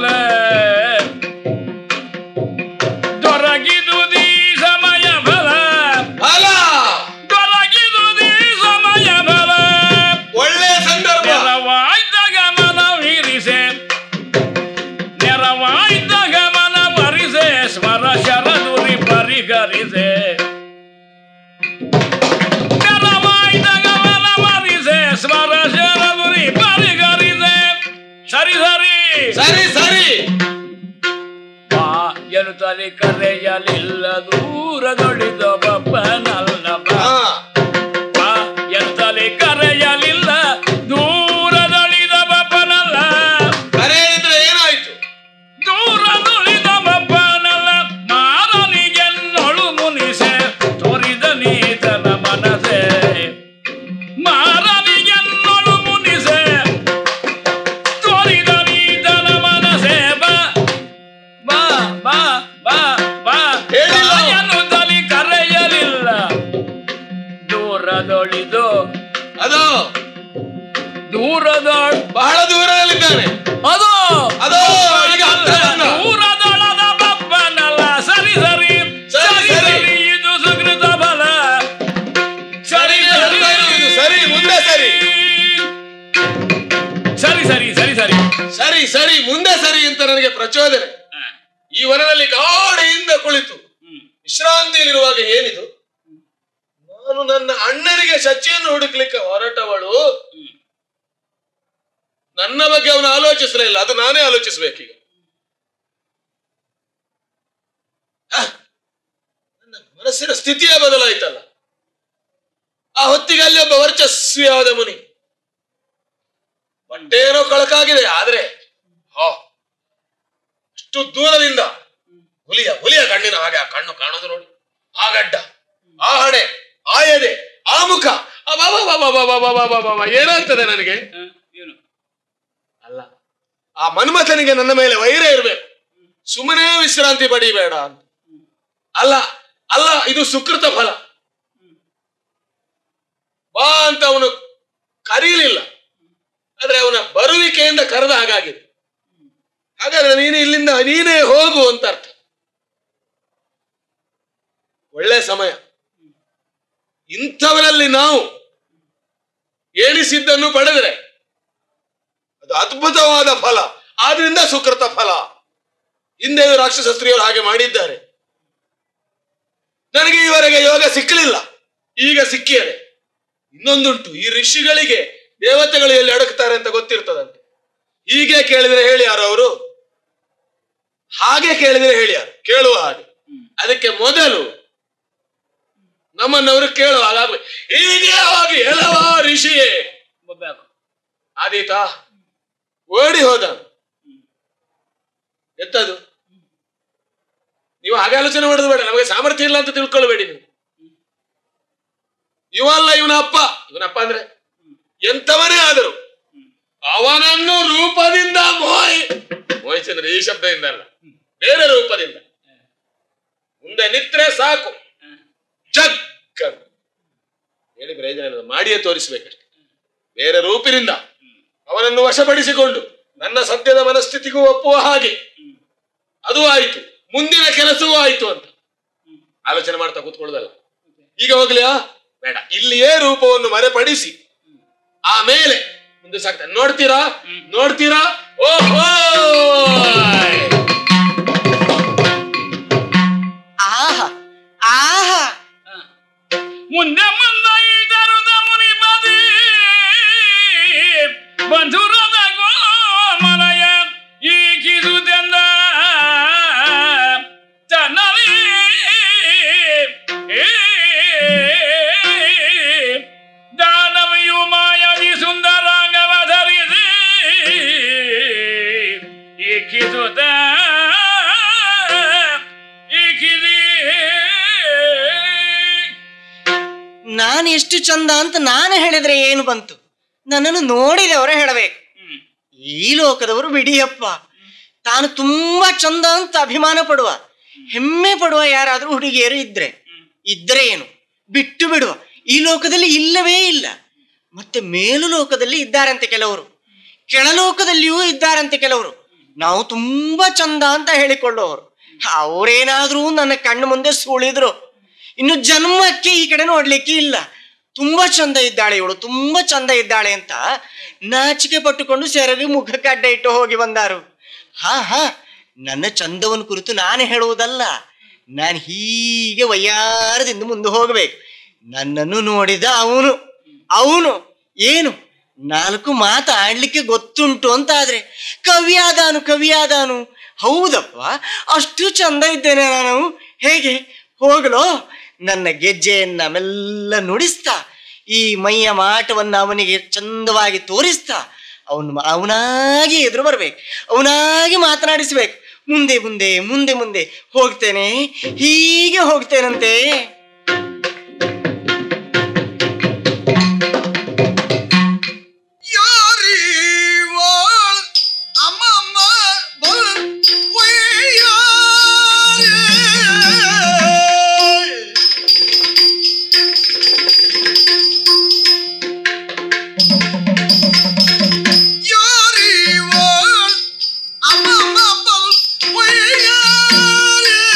ದೊರಕಿದುದಿ ಸಮಯ ಫಲ ಅಲ ದೊರಕಿದುದಿ ಸಮಯ ಫಲ ಒಳ್ಳೆ ಸಂದರ್ಭ ನೆರವಾಯ್ತಾಗ ಮನವಿರ ಸರಿ ಸರಿ ಬಾ ಎನ್ನುತ್ತಲೇ ಕರೆಯಲಿಲ್ಲ ದೂರದೊಳಿದ ಬಪ್ಪನಲ್ಲ ಬಾ ಹಾ ಬಾ ಎನ್ನುತ್ತಲೇ ಕರೆಯಲಿಲ್ಲ ದೂರದೊಳಿದ ಬಪ್ಪನಲ್ಲ ಕರೆ ಹೇಳಿದ್ರೆ ಏನಾಯ್ತು ದೂರದೊಳಿದ ಬಪ್ಪನಲ್ಲ ಮಾರನಿಗೆನ್ನೊಳು ಮುನಿಸೆ ತೋರಿದ ನೀತನ ಮನಸೆ ಮಾರನಿಗೆನ್ನೊಳು ಮುನಿಸೆ ತೋರಿದ ನೀತನ ಮನಸೆ ಬಾ ಬಾ ಬಾ ಬಾ ಬಾ ಹೇಳಿಲ್ಲ. ಎನ್ನುತ್ತಲೇ ಕರೆಯಲಿಲ್ಲ ದೂರದೊಳಿದು ಅದು ದೂರದ ಬಹಳ ದೂರದಲ್ಲಿದ್ದಾನೆ ಅದು ಅದು ಈಗ ಹತ್ರ ಬಂದ. ದೂರದೊಳದ ಬಪ್ಪನಲ್ಲ ಸರಿ ಸರಿ ಸರಿ, ಸರಿ ಸರಿ. ಸರಿ ಇದು ಸುಕೃತ ಬಲ ಸರಿ ಸರಿ, ಇದು ಸರಿ, ಮುಂದೆ ಸರಿ. ಸರಿ ಸರಿ ಸರಿ ಸರಿ ಸರಿ ಸರಿ ಮುಂದೆ ಸರಿ ಅಂತ ನನಗೆ ಪ್ರಚೋದನೆ ಈ ವನದಲ್ಲಿ ಗಾಢೆಯಿಂದ ಕುಳಿತು ವಿಶ್ರಾಂತಿಯಲ್ಲಿರುವಾಗ ಏನಿದು ನಾನು ನನ್ನ ಅಣ್ಣನಿಗೆ ಶಚಿಯನ್ನು ಹುಡುಕ್ಲಿಕ್ಕೆ ಹೊರಟವಳು ನನ್ನ ಬಗ್ಗೆ ಅವನು ಆಲೋಚಿಸಲೇ ಇಲ್ಲ ಅದು ನಾನೇ ಆಲೋಚಿಸ್ಬೇಕೀಗ ಆ, ನನ್ನ ಮನಸ್ಸಿನ ಸ್ಥಿತಿಯೇ ಬದಲಾಯ್ತಲ್ಲ ಆ ಹೊತ್ತಿಗೆ ಅಲ್ಲಿ ಒಬ್ಬ ವರ್ಚಸ್ವಿಯಾದ ಮುನಿ ಬಟ್ಟೆನೋ ಕಳಕಾಗಿದೆ ಆದ್ರೆ ಹೋ ಅಷ್ಟು ದೂರದಿಂದ ಹುಲಿಯ ಹುಲಿಯ ಕಣ್ಣಿನ ಹಾಗೆ ಆ ಕಣ್ಣು ಕಾಣೋದು ನೋಡಿ ಆ ಗಡ್ಡ ಆ ಹಣೆ ಆ ಎದೆ ಆ ಮುಖ ಅಬ್ಬಬ್ಬಬ್ಬಬ್ಬಬ್ಬಬ್ಬಬ್ಬಬ್ಬಬ್ಬ. ಏನಾಗ್ತದೆ ನನಗೆ ಏನು ಅಲ್ಲ ಆ ಮನ್ಮಥನಿಗೆ ನನ್ನ ಮೇಲೆ ವೈರ ಇರ್ಬೇಕು ಸುಮ್ಮನೆ ವಿಶ್ರಾಂತಿ ಪಡಿಬೇಡ ಅಂತ ಅಲ್ಲ ಅಲ್ಲ ಇದು ಸುಕೃತ ಫಲ ಬಾ ಅಂತ ಅವನು ಕರೀಲಿಲ್ಲ ಆದ್ರೆ ಅವನ ಬರುವಿಕೆಯಿಂದ ಕರೆದ ಹಾಗಾಗಿದೆ ಹಾಗಾದ್ರೆ ನೀನು ಇಲ್ಲಿಂದ ನೀನೇ ಹೋಗು ಅಂತ ಅರ್ಥ ಒಳ್ಳೆ ಸಮಯ ಇಂಥವರಲ್ಲಿ ನಾವು ಎಣಿಸಿದ್ದನ್ನು ಪಡೆದರೆ ಅದು ಅದ್ಭುತವಾದ ಫಲ ಆದ್ರಿಂದ ಸುಕೃತ ಫಲ ಹಿಂದೆ ರಾಕ್ಷಸ ಸ್ತ್ರೀಯರು ಹಾಗೆ ಮಾಡಿದ್ದಾರೆ ನನಗೆ ಈವರೆಗೆ ಯೋಗ ಸಿಕ್ಕಲಿಲ್ಲ ಈಗ ಸಿಕ್ಕಿಯದೆ ಇನ್ನೊಂದುಂಟು ಈ ಋಷಿಗಳಿಗೆ ದೇವತೆಗಳು ಎಲ್ಲಿ ಅಡಕ್ತಾರೆ ಅಂತ ಗೊತ್ತಿರ್ತದಂತೆ ಹೀಗೆ ಕೇಳಿದ್ರೆ ಹೇಳಿ ಯಾರು ಅವರು ಹಾಗೆ ಕೇಳಿದ್ರೆ ಹೇಳಿ ಯಾರು ಕೇಳುವ ಹಾಗೆ ಅದಕ್ಕೆ ಮೊದಲು ನಮ್ಮನ್ನವರು ಕೇಳುವ ಹಾಗಾಗ್ಬೇಕು ಹೀಗೆ ಹೋಗಿ ಹೇಳವ ಋಷಿಯೇ ಬೊಬ್ಬೆಕು ಆದೀತಾ ಓಡಿ ಹೋದ ಎತ್ತದು ನೀವು ಹಾಗೆ ಆಲೋಚನೆ ಮಾಡೋದು ಬೇಡ ನಮಗೆ ಸಾಮರ್ಥ್ಯ ಇಲ್ಲ ಅಂತ ತಿಳ್ಕೊಳ್ಬೇಡಿ ನೀವು ಇವಲ್ಲ ಇವನ ಅಪ್ಪ ಇವನ ಅಪ್ಪ ಅಂದ್ರೆ ಎಂತವನೇ ಆದರು ಅವನನ್ನು ರೂಪದಿಂದ ಮೋಹಿ ಮೋಹಿಸಿದ್ರೆ ಈ ಶಬ್ದದಿಂದ ಅಲ್ಲ ಬೇರೆ ರೂಪದಿಂದ ಮುಂದೆ ನಿತ್ರೆ ಸಾಕು ಜಗ್ ಅಂತ. ಹೇಳಿ ಪ್ರಯೋಜನ ಇಲ್ಲ ಮಾಡಿಯೇ ತೋರಿಸ್ಬೇಕಷ್ಟೆ ಬೇರೆ ರೂಪಿನಿಂದ ಅವನನ್ನು ವಶಪಡಿಸಿಕೊಂಡು ನನ್ನ ಸದ್ಯದ ಮನಸ್ಥಿತಿಗೂ ಒಪ್ಪುವ ಹಾಗೆ ಅದು ಆಯಿತು ಮುಂದಿನ ಕೆಲಸವೂ ಆಯಿತು ಅಂತ ಆಲೋಚನೆ ಮಾಡ್ತಾ ಕೂತ್ಕೊಳ್ಳೋದಲ್ಲ ಈಗ ಹೋಗ್ಲಿಯಾ ಬೇಡ ಇಲ್ಲಿಯೇ ರೂಪವನ್ನು ಮರೆಪಡಿಸಿ ಆಮೇಲೆ ಮುಂದೆ ಸಾಕ್ತಾರೆ ನೋಡ್ತೀರಾ ನೋಡ್ತೀರಾ ಓಹೋ ಆಹಾ ಆಹಾ ಮುಂದೆ ಮುಂದೆ ಇದರುದ ಮುನಿ ಬದಿ ಬಂಧುರದ ಗೋಮಲಯ ಈಗಿದುದೆಂದ ತನ್ನವೇ ದಾನವಿಯು ಮಾಯದಿ ಸುಂದರಾಂಗವ ಧರಿಸಿ ಈಕಿದುದ ಈಕಿದಿ ನಾನು ಎಷ್ಟು ಚಂದ ಅಂತ ನಾನು ಹೇಳಿದ್ರೆ ಏನು ಬಂತು ನನ್ನನ್ನು ನೋಡಿದವರು ಹೇಳಬೇಕು ಈ ಲೋಕದವರು ಬಿಡಿಯಪ್ಪ ತಾನು ತುಂಬಾ ಚಂದ ಅಂತ ಅಭಿಮಾನ ಪಡುವ ಹೆಮ್ಮೆ ಪಡುವ ಯಾರಾದ್ರೂ ಹುಡುಗಿಯರು ಇದ್ರೆ ಇದ್ರೆ ಏನು ಬಿಟ್ಟು ಬಿಡುವ ಈ ಲೋಕದಲ್ಲಿ ಇಲ್ಲವೇ ಇಲ್ಲ ಮತ್ತೆ ಮೇಲು ಲೋಕದಲ್ಲಿ ಇದ್ದಾರಂತೆ ಕೆಲವರು ಕೆಳಲೋಕದಲ್ಲಿಯೂ ಇದ್ದಾರಂತೆ ಕೆಲವರು ನಾವು ತುಂಬಾ ಚಂದ ಅಂತ ಹೇಳಿಕೊಳ್ಳುವವರು ಅವರೇನಾದ್ರೂ ನನ್ನ ಕಣ್ಣು ಮುಂದೆ ಸುಳಿದ್ರು ಇನ್ನು ಜನ್ಮಕ್ಕೆ ಈ ಕಡೆ ನೋಡ್ಲಿಕ್ಕೆ ಇಲ್ಲ ತುಂಬಾ ಚಂದ ಇದ್ದಾಳೆ ಇವಳು ತುಂಬಾ ಚಂದ ಇದ್ದಾಳೆ ಅಂತ ನಾಚಿಕೆ ಪಟ್ಟುಕೊಂಡು ಸೆರಗಿ ಮುಖಕ್ಕೆ ಅಡ್ಡ ಇಟ್ಟು ಹೋಗಿ ಬಂದಾರು ಹಾ ಹಾ ನನ್ನ ಚಂದವನ್ನು ಕುರಿತು ನಾನು ಹೇಳುವುದಲ್ಲ ನಾನು ಹೀಗೆ ವಯ್ಯಾರದಿಂದ ಮುಂದೆ ಹೋಗ್ಬೇಕು ನನ್ನನ್ನು ನೋಡಿದ ಅವನು ಅವನು ಏನು ನಾಲ್ಕು ಮಾತು ಆಡ್ಲಿಕ್ಕೆ ಗೊತ್ತುಂಟು ಅಂತ ಆದ್ರೆ ಕವಿಯಾದಾನು ಕವಿಯಾದಾನು ಹೌದಪ್ಪ ಅಷ್ಟು ಚಂದ ಇದ್ದೇನೆ ನಾನು ಹೇಗೆ ಹೋಗಲೋ ನನ್ನ ಗೆಜ್ಜೆಯನ್ನ ಮೆಲ್ಲ ನುಡಿಸ್ತಾ ಈ ಮೈಯ ಮಾಟವನ್ನ ಅವನಿಗೆ ಚಂದವಾಗಿ ತೋರಿಸ್ತಾ ಅವನು ಅವನಾಗಿ ಎದುರು ಬರ್ಬೇಕು ಅವನಾಗಿ ಮಾತನಾಡಿಸ್ಬೇಕು ಮುಂದೆ ಮುಂದೆ ಮುಂದೆ ಮುಂದೆ ಹೋಗ್ತೇನೆ ಹೀಗೆ ಹೋಗ್ತೇನಂತೆ ಯಾರೀವಾಳ್ ಅಮ್ಮಮ್ಮ ಬಲ್ ವಯ್ಯಾರೆ. ಯಾರೀವಾಳ್ ಅಮ್ಮಮ್ಮ ಬಲ್ ವಯ್ಯಾರೆ.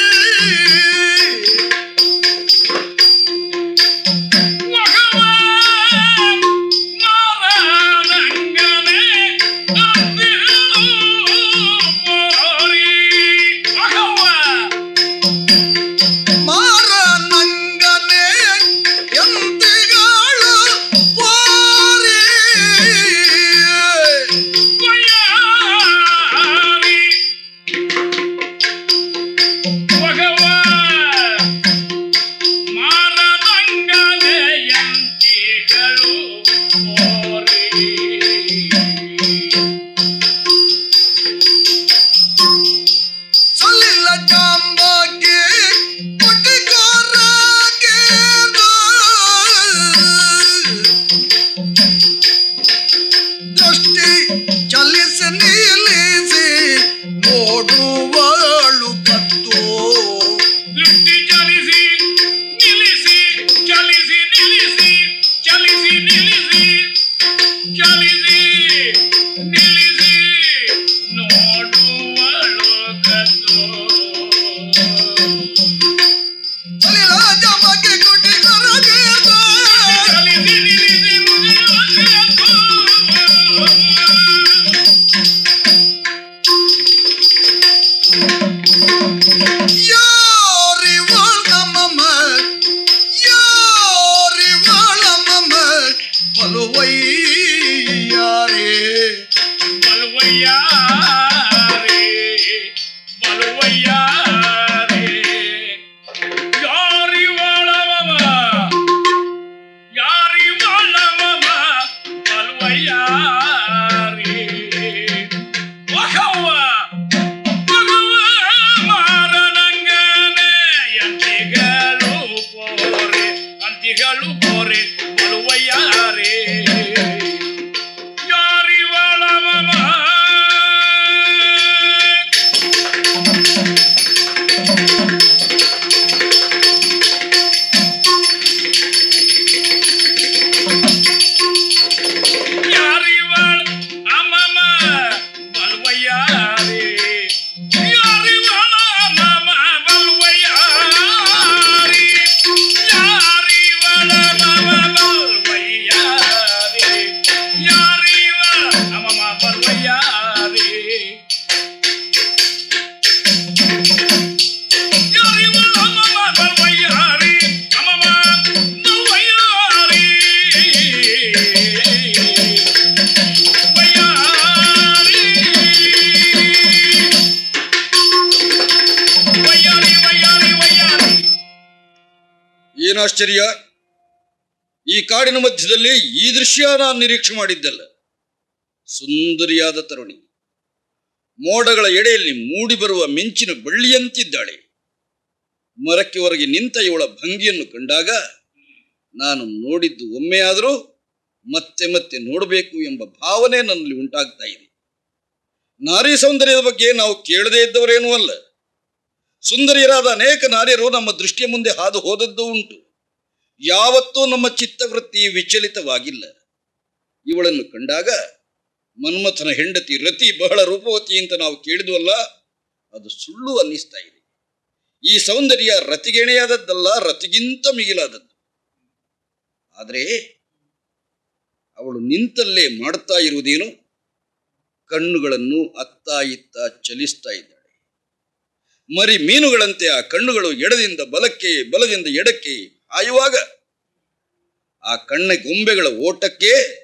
ಮಾರ ನಂಗನೆ ಎಂತಿಗಳು ಪೋರಿ ಸೊಲ್ಲಿಲ್ಲ ಜಾಂಬಾಗೆ ಪುಟಿಕೋರಾಗೆ ದೃಷ್ಟಿ ಚಲಿಸಿ ನಿಲ್ಲಿಸಿ ನೋಡುವಳು ಕತ್ತು ದೃಷ್ಟಿ ಚಲಿಸಿ ನಿಲ್ಲಿಸಿ ಚಲಿಸಿ ನಿಲ್ಲಿಸಿ ಚಲಿಸಿ ನಿಲ್ಲಿಸಿ ಚಲಿಸಿ ನಿಲ್ಲಿಸಿ ನೋಡುವಳು ಕತ್ತು ಸೊಲ್ಲಿಲ್ಲ ಜಾಂಬಾಗೆ ಪುಟಿಕೋರಾಗೆ ಚಲಿಸಿ ನಿಲ್ಲಿಸಿ ಮುಗಿಯುವ ಯಾರಿವಳ ನಮ್ಮಮ್ಮ ಯಾರಿವಳ ನಮ್ಮಮ್ಮ ಬಲುವಯ್ಯಾರೇ ಬಲುವಯ್ಯಾರೆ ಬಲುವಯ್ಯಾರೆ ಯಾರಿವಳವ ಯಾರಿವಳವ ಬಲುವಯ್ಯಾರೆ ವಹವ್ವ ಮಗುವ ಮಾರನಂಗನೆ ಅಂತಿಗಳು ಪೋರೆ ಅಂತಿಗಳು ಪೋರೆ ಬಲುವಯ್ಯಾರೆ ಯಾರಿವಳವ ಯಾರಿವಳ ಅಮ್ಮಮ್ಮ ಬಲ್ವಯ್ಯಾರೆ ಯಾರಿವಳ ಅಮ್ಮಮ್ಮ ಬಲ್ವಯ್ಯಾರೆ ಯಾರಿವಳ ಅಮ್ಮಮ್ಮ ಬಲ್ವಯ್ಯಾರೆ ಯಾರಿವಳ ಅಮ್ಮಮ್ಮ ಬಲ್ವಯ್ಯಾರೆ ಯಾರಿವಳ ಅಮ್ಮಮ್ಮ ಬಲ್ವಯ್ಯಾರೆ ಅಮ್ಮಮ್ಮ ಬಲ್ವಯ್ಯಾರೆ ಏನಾಶ್ಚರ್ಯ ಈ ಕಾಡಿನ ಮಧ್ಯದಲ್ಲಿ ಈ ದೃಶ್ಯ ನಾನು ನಿರೀಕ್ಷೆ ಮಾಡಿದ್ದಲ್ಲ ಸುಂದರಿಯಾದ ತರುಣಿ ಮೋಡಗಳ ಎಡೆಯಲ್ಲಿ ಮೂಡಿ ಬರುವ ಮಿಂಚಿನ ಬಳ್ಳಿಯಂತಿದ್ದಾಳೆ ಮರಕ್ಕೆ ಹೊರಗೆ ನಿಂತ ಇವಳ ಭಂಗಿಯನ್ನು ಕಂಡಾಗ ನಾನು ನೋಡಿದ್ದು ಒಮ್ಮೆಯಾದರೂ ಮತ್ತೆ ಮತ್ತೆ ನೋಡಬೇಕು ಎಂಬ ಭಾವನೆ ನನ್ನಲ್ಲಿ ಉಂಟಾಗ್ತಾ ಇದೆ ನಾರಿ ಸೌಂದರ್ಯದ ಬಗ್ಗೆ ನಾವು ಕೇಳದೇ ಇದ್ದವರೇನೂ ಅಲ್ಲ ಸುಂದರಿಯರಾದ ಅನೇಕ ನಾರ್ಯರು ನಮ್ಮ ದೃಷ್ಟಿಯ ಮುಂದೆ ಹಾದು ಹೋದದ್ದು ಉಂಟು ಯಾವತ್ತೂ ನಮ್ಮ ಚಿತ್ತವೃತ್ತಿ ವಿಚಲಿತವಾಗಿಲ್ಲ ಇವಳನ್ನು ಕಂಡಾಗ ಮನ್ಮಥನ ಹೆಂಡತಿ ರತಿ ಬಹಳ ರೂಪವತಿ ಅಂತ ನಾವು ಕೇಳಿದ್ವಲ್ಲ ಅದು ಸುಳ್ಳು ಅನ್ನಿಸ್ತಾ ಇದೆ ಈ ಸೌಂದರ್ಯ ರತಿಗೆಣೆಯಾದದ್ದಲ್ಲ ರತಿಗಿಂತ ಮಿಗಿಲಾದದ್ದು ಆದರೆ ಅವಳು ನಿಂತಲ್ಲೇ ಮಾಡುತ್ತಾ ಇರುವುದೇನು ಕಣ್ಣುಗಳನ್ನು ಅತ್ತ ಇತ್ತ ಚಲಿಸ್ತಾ ಇದ್ದಾಳೆ ಮರಿ ಮೀನುಗಳಂತೆ ಆ ಕಣ್ಣುಗಳು ಎಡದಿಂದ ಬಲಕ್ಕೆ ಬಲದಿಂದ ಎಡಕ್ಕೆ ಹಾಯುವಾಗ ಆ ಕಣ್ಣ ಗೊಂಬೆಗಳ ಓಟಕ್ಕೆ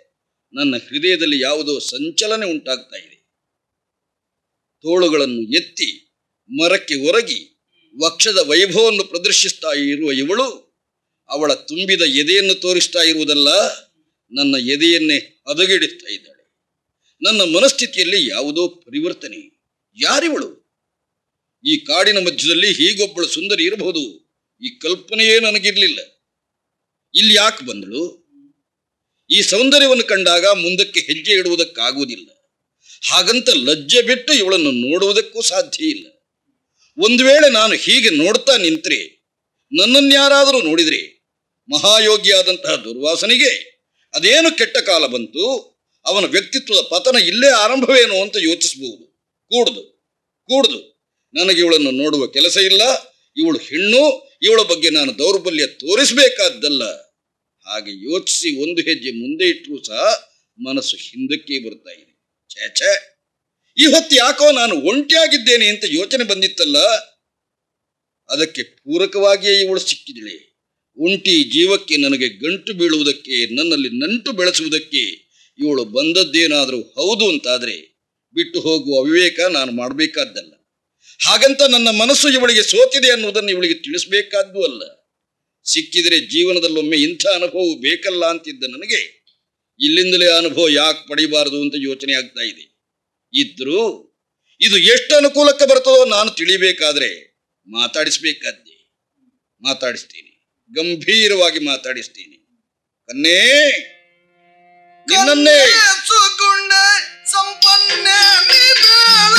ನನ್ನ ಹೃದಯದಲ್ಲಿ ಯಾವುದೋ ಸಂಚಲನೆ ಉಂಟಾಗ್ತಾ ಇದೆ ತೋಳುಗಳನ್ನು ಎತ್ತಿ ಮರಕ್ಕೆ ಒರಗಿ ವಕ್ಷದ ವೈಭವವನ್ನು ಪ್ರದರ್ಶಿಸ್ತಾ ಇರುವ ಇವಳು ಅವಳ ತುಂಬಿದ ಎದೆಯನ್ನು ತೋರಿಸ್ತಾ ಇರುವುದಲ್ಲ ನನ್ನ ಎದೆಯನ್ನೇ ಹದಗೆಡಿಸ್ತಾ ಇದ್ದಾಳೆ ನನ್ನ ಮನಸ್ಥಿತಿಯಲ್ಲಿ ಯಾವುದೋ ಪರಿವರ್ತನೆ ಯಾರಿವಳು ಈ ಕಾಡಿನ ಮಧ್ಯದಲ್ಲಿ ಹೀಗೊಬ್ಬಳು ಸುಂದರಿ ಇರಬಹುದು ಈ ಕಲ್ಪನೆಯೇ ನನಗಿರಲಿಲ್ಲ ಇಲ್ಲಿ ಯಾಕೆ ಬಂದಳು ಈ ಸೌಂದರ್ಯವನ್ನು ಕಂಡಾಗ ಮುಂದಕ್ಕೆ ಹೆಜ್ಜೆ ಇಡುವುದಕ್ಕಾಗುವುದಿಲ್ಲ ಹಾಗಂತ ಲಜ್ಜೆ ಬಿಟ್ಟು ಇವಳನ್ನು ನೋಡುವುದಕ್ಕೂ ಸಾಧ್ಯ ಇಲ್ಲ ಒಂದು ವೇಳೆ ನಾನು ಹೀಗೆ ನೋಡ್ತಾ ನಿಂತ್ರೆ ನನ್ನನ್ಯಾರಾದರೂ ನೋಡಿದ್ರೆ ಮಹಾಯೋಗಿಯಾದಂತಹ ದುರ್ವಾಸನಿಗೆ ಅದೇನು ಕೆಟ್ಟ ಕಾಲ ಬಂತು ಅವನ ವ್ಯಕ್ತಿತ್ವದ ಪತನ ಇಲ್ಲೇ ಆರಂಭವೇನು ಅಂತ ಯೋಚಿಸಬಹುದು ಕೂಡುದು ಕೂಡುದು ನನಗೆ ಇವಳನ್ನು ನೋಡುವ ಕೆಲಸ ಇಲ್ಲ ಇವಳು ಹೆಣ್ಣು ಇವಳ ಬಗ್ಗೆ ನಾನು ದೌರ್ಬಲ್ಯ ತೋರಿಸಬೇಕಾದ್ದಲ್ಲ ಹಾಗೆ ಯೋಚಿಸಿ ಒಂದು ಹೆಜ್ಜೆ ಮುಂದೆ ಇಟ್ಟರೂ ಸಹ ಮನಸ್ಸು ಹಿಂದಕ್ಕೆ ಬರ್ತಾ ಇದೆ ಛೇ ಛೇ ಈ ಹೊತ್ತು ಯಾಕೋ ನಾನು ಒಂಟಿಯಾಗಿದ್ದೇನೆ ಅಂತ ಯೋಚನೆ ಬಂದಿತ್ತಲ್ಲ ಅದಕ್ಕೆ ಪೂರಕವಾಗಿಯೇ ಇವಳು ಸಿಕ್ಕಿದಳೆ ಒಂಟಿ ಜೀವಕ್ಕೆ ನನಗೆ ಗಂಟು ಬೀಳುವುದಕ್ಕೆ ನನ್ನಲ್ಲಿ ನಂಟು ಬೆಳೆಸುವುದಕ್ಕೆ ಇವಳು ಬಂದದ್ದೇನಾದರೂ ಹೌದು ಅಂತಾದ್ರೆ ಬಿಟ್ಟು ಹೋಗುವ ಅವಿವೇಕ ನಾನು ಮಾಡಬೇಕಾದ್ದಲ್ಲ ಹಾಗಂತ ನನ್ನ ಮನಸ್ಸು ಇವಳಿಗೆ ಸೋತಿದೆ ಅನ್ನುವುದನ್ನು ಇವಳಿಗೆ ತಿಳಿಸಬೇಕಾದ್ದು ಅಲ್ಲ ಸಿಕ್ಕಿದರೆ ಜೀವನದಲ್ಲೊಮ್ಮೆ ಇಂಥ ಅನುಭವ ಬೇಕಲ್ಲ ಅಂತಿದ್ದ ನನಗೆ ಇಲ್ಲಿಂದಲೇ ಅನುಭವ ಯಾಕೆ ಪಡಿಬಾರದು ಅಂತ ಯೋಚನೆ ಆಗ್ತಾ ಇದೆ ಇದ್ರೂ ಇದು ಎಷ್ಟು ಅನುಕೂಲಕ್ಕೆ ಬರ್ತದೋ ನಾನು ತಿಳಿಬೇಕಾದ್ರೆ ಮಾತಾಡಿಸ್ಬೇಕಾದ್ದೆ ಮಾತಾಡಿಸ್ತೀನಿ ಗಂಭೀರವಾಗಿ ಮಾತಾಡಿಸ್ತೀನಿ ಕನ್ನೇ ನಿನ್ನನ್ನೇ ಸುಗುಣ ಸಂಪನ್ನ ನಿಬೇಳ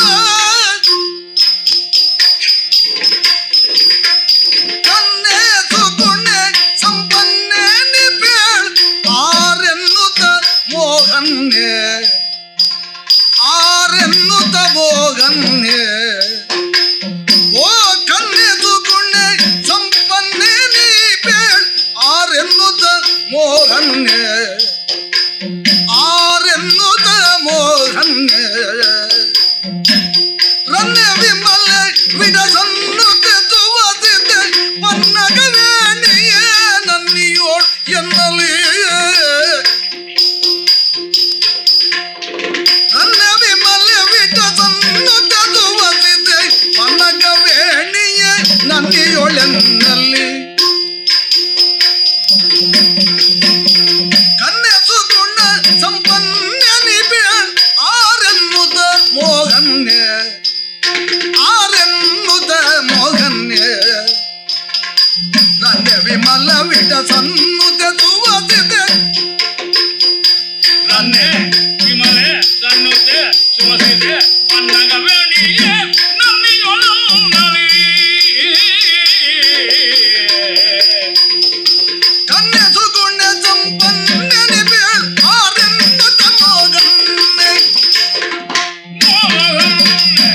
ಕನ್ನೆ ಸುಗುಣ ಸಂಪನ್ನ ನಿಬೇಳ ಆರೆನ್ನುತ್ತ ಮೋಹನ್ನೆ ಆರೆನ್ನುತ್ತ ಮೋಹನ್ನೆ ಓ ಕನ್ನೆ ಸುಗುಣ ಸಂಪನ್ನ ನಿಬೇಳ ಆರೆನ್ನುತ್ತ ಮೋಹನ್ನೆ ಆರೆನ್ನುತ ಮೋಹನ್ಯ ರನ್ಯ ವಿಮಲ ವಿಡಸನ್ನುತ ತುವದಿದ್ದ ಪನ್ನಗವೇಣಿಯ ನನ್ನಿಯೋಳ್ ಎನ್ನಲಿ ರನ್ಯ ವಿಮಲ ವಿಡಸನ್ನುತ ತುವದಿದ್ದ ಪನ್ನಗವೇಣಿಯ ನನ್ನಿಯೋಳ್ ಎನ್ನಲಿ ಕನ್ನೆ ಸುಗುಣ ಸಂಪನ್ನ ನಿಬೇಳ್ ಆರೆನ್ನುತ ಮೋಹನ್ಯ ಆರೆನ್ನುತ ಮೋಹನ್ಯ ನನ್ನ ವಿಮಲ ವಿಡ ಸನ್ನುತ ಸುವಸಿದೆ ರನ್ನೆ ವಿಮಲೆ ಸಣ್ಣುತೆ ಸುಮಸಿದೆ ಪನ್ನಗವೇಣಿಯೇ ನನ್ನಿಯೊಳು ನಲಿ ಕನ್ನೆ ಸುಗುಣ ಸಂಪನ್ನ ನಿಬೇಳ್ ಆರೆನ್ನುತ ಮೋಹನ್ಯ ಮೋಹನ್ನೆ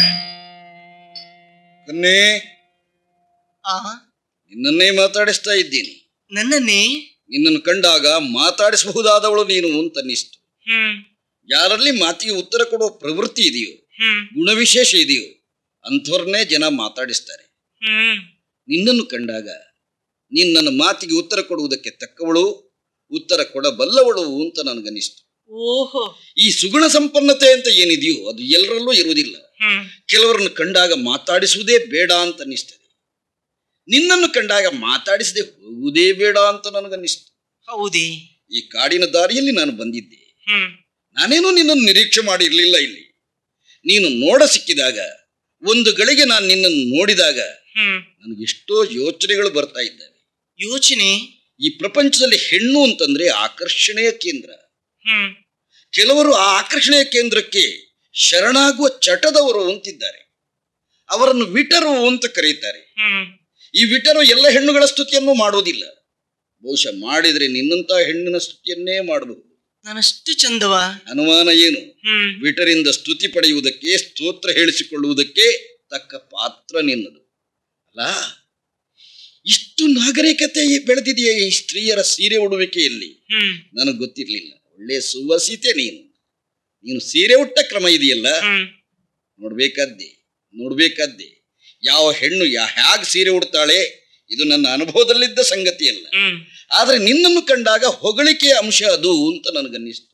ಕನ್ನೇ ಆ ನಿನ್ನನ್ನೇ ಮಾತಾಡಿಸ್ತಾ ಇದ್ದೀನಿ ನನ್ನನ್ನೇ ನಿನ್ನನ್ನು ಕಂಡಾಗ ಮಾತಾಡಿಸಬಹುದಾದವಳು ನೀನು ಅಂತ ಅನ್ನಿಸ್ತು ಹ್ಮ್ ಯಾರಲ್ಲಿ ಮಾತಿಗೆ ಉತ್ತರ ಕೊಡುವ ಪ್ರವೃತ್ತಿ ಇದೆಯೋ ಹ್ಮ್ ಗುಣವಿಶೇಷ ಇದೆಯೋ ಅಂಥವ್ರನ್ನೇ ಜನ ಮಾತಾಡಿಸ್ತಾರೆ ಹ್ಮ್ ನಿನ್ನನ್ನು ಕಂಡಾಗ ನೀನು ನನ್ನ ಮಾತಿಗೆ ಉತ್ತರ ಕೊಡುವುದಕ್ಕೆ ತಕ್ಕವಳು ಉತ್ತರ ಕೊಡಬಲ್ಲವಳು ಅಂತ ನನಗನ್ನಿಸ್ತು ಓಹೋ ಈ ಸುಗುಣ ಸಂಪನ್ನತೆ ಅಂತ ಏನಿದೆಯೋ ಅದು ಎಲ್ಲರಲ್ಲೂ ಇರುವುದಿಲ್ಲ ಹ್ಮ್ ಕೆಲವರನ್ನು ಕಂಡಾಗ ಮಾತಾಡಿಸುವುದೇ ಬೇಡ ಅಂತ ಅನ್ನಿಸ್ತದೆ ನಿನ್ನನ್ನು ಕಂಡಾಗ ಮಾತಾಡಿಸದೆ ಹೋಗುವುದೇ ಬೇಡ ಅಂತ ನನಗನ್ನಿಸ್ತು ಹೌದೇ ಈ ಕಾಡಿನ ದಾರಿಯಲ್ಲಿ ನಾನು ಬಂದಿದ್ದೆ ಹ್ಮ್ ನಾನೇನೂ ನಿನ್ನನ್ನು ನಿರೀಕ್ಷೆ ಮಾಡಿರ್ಲಿಲ್ಲ ಇಲ್ಲಿ ನೀನು ನೋಡ ಸಿಕ್ಕಿದಾಗ ಒಂದು ಗಳಿಗೆ ನಾನು ನಿನ್ನನ್ನು ನೋಡಿದಾಗ ಹ್ಮ್ ನನಗೆಷ್ಟೋ ಯೋಚನೆಗಳು ಬರ್ತಾ ಇದ್ದಾವೆ ಯೋಚನೆ ಈ ಪ್ರಪಂಚದಲ್ಲಿ ಹೆಣ್ಣು ಅಂತಂದ್ರೆ ಆಕರ್ಷಣೆಯ ಕೇಂದ್ರ ಹ್ಮ್ ಕೆಲವರು ಆ ಆಕರ್ಷಣೆಯ ಕೇಂದ್ರಕ್ಕೆ ಶರಣಾಗುವ ಚಟದವರು ಅಂತಿದ್ದಾರೆ ಅವರನ್ನು ವಿಟರು ಅಂತ ಕರೀತಾರೆ ಹ್ಮ್ ಈ ವಿಟರು ಎಲ್ಲ ಹೆಣ್ಣುಗಳ ಸ್ತುತಿಯನ್ನು ಮಾಡುವುದಿಲ್ಲ ಬಹುಶಃ ಮಾಡಿದ್ರೆ ನಿನ್ನಂತ ಹೆಣ್ಣಿನ ಸ್ತುತಿಯನ್ನೇ ಮಾಡಬಹುದು ನಾನಷ್ಟು ಚಂದವಾ ಅನುಮಾನ ಏನು ಹ್ಮ್ ವಿಟರಿಂದ ಸ್ತುತಿ ಪಡೆಯುವುದಕ್ಕೆ ಸ್ತೋತ್ರ ಹೇಳಿಸಿಕೊಳ್ಳುವುದಕ್ಕೆ ತಕ್ಕ ಪಾತ್ರ ನಿನ್ನದು ಅಲ್ಲ ಇಷ್ಟು ನಾಗರಿಕತೆ ಬೆಳೆದಿದೆಯೇ ಈ ಸ್ತ್ರೀಯರ ಸೀರೆ ಉಡುವಿಕೆಯಲ್ಲಿ ಹ್ಮ್ ನನಗೆ ಗೊತ್ತಿರಲಿಲ್ಲ ಒಳ್ಳೆ ಸುವಸಿತೆ ನೀನು ನೀನು ಸೀರೆ ಉಟ್ಟ ಕ್ರಮ ಇದೆಯಲ್ಲ ಹ್ಮ್ ನೋಡ್ಬೇಕಾದ್ದೆ ನೋಡ್ಬೇಕಾದ್ದೆ ಯಾವ ಹೆಣ್ಣು ಯಾ ಹ್ಯಾಗ್ ಸೀರೆ ಉಡ್ತಾಳೆ ಇದು ನನ್ನ ಅನುಭವದಲ್ಲಿದ್ದ ಸಂಗತಿ ಅಲ್ಲ ಹ್ಮ್ ಆದ್ರೆ ನಿನ್ನನ್ನು ಕಂಡಾಗ ಹೊಗಳಿಕೆಯ ಅಂಶ ಅದು ಅಂತ ನನಗನ್ನಿಸ್ತು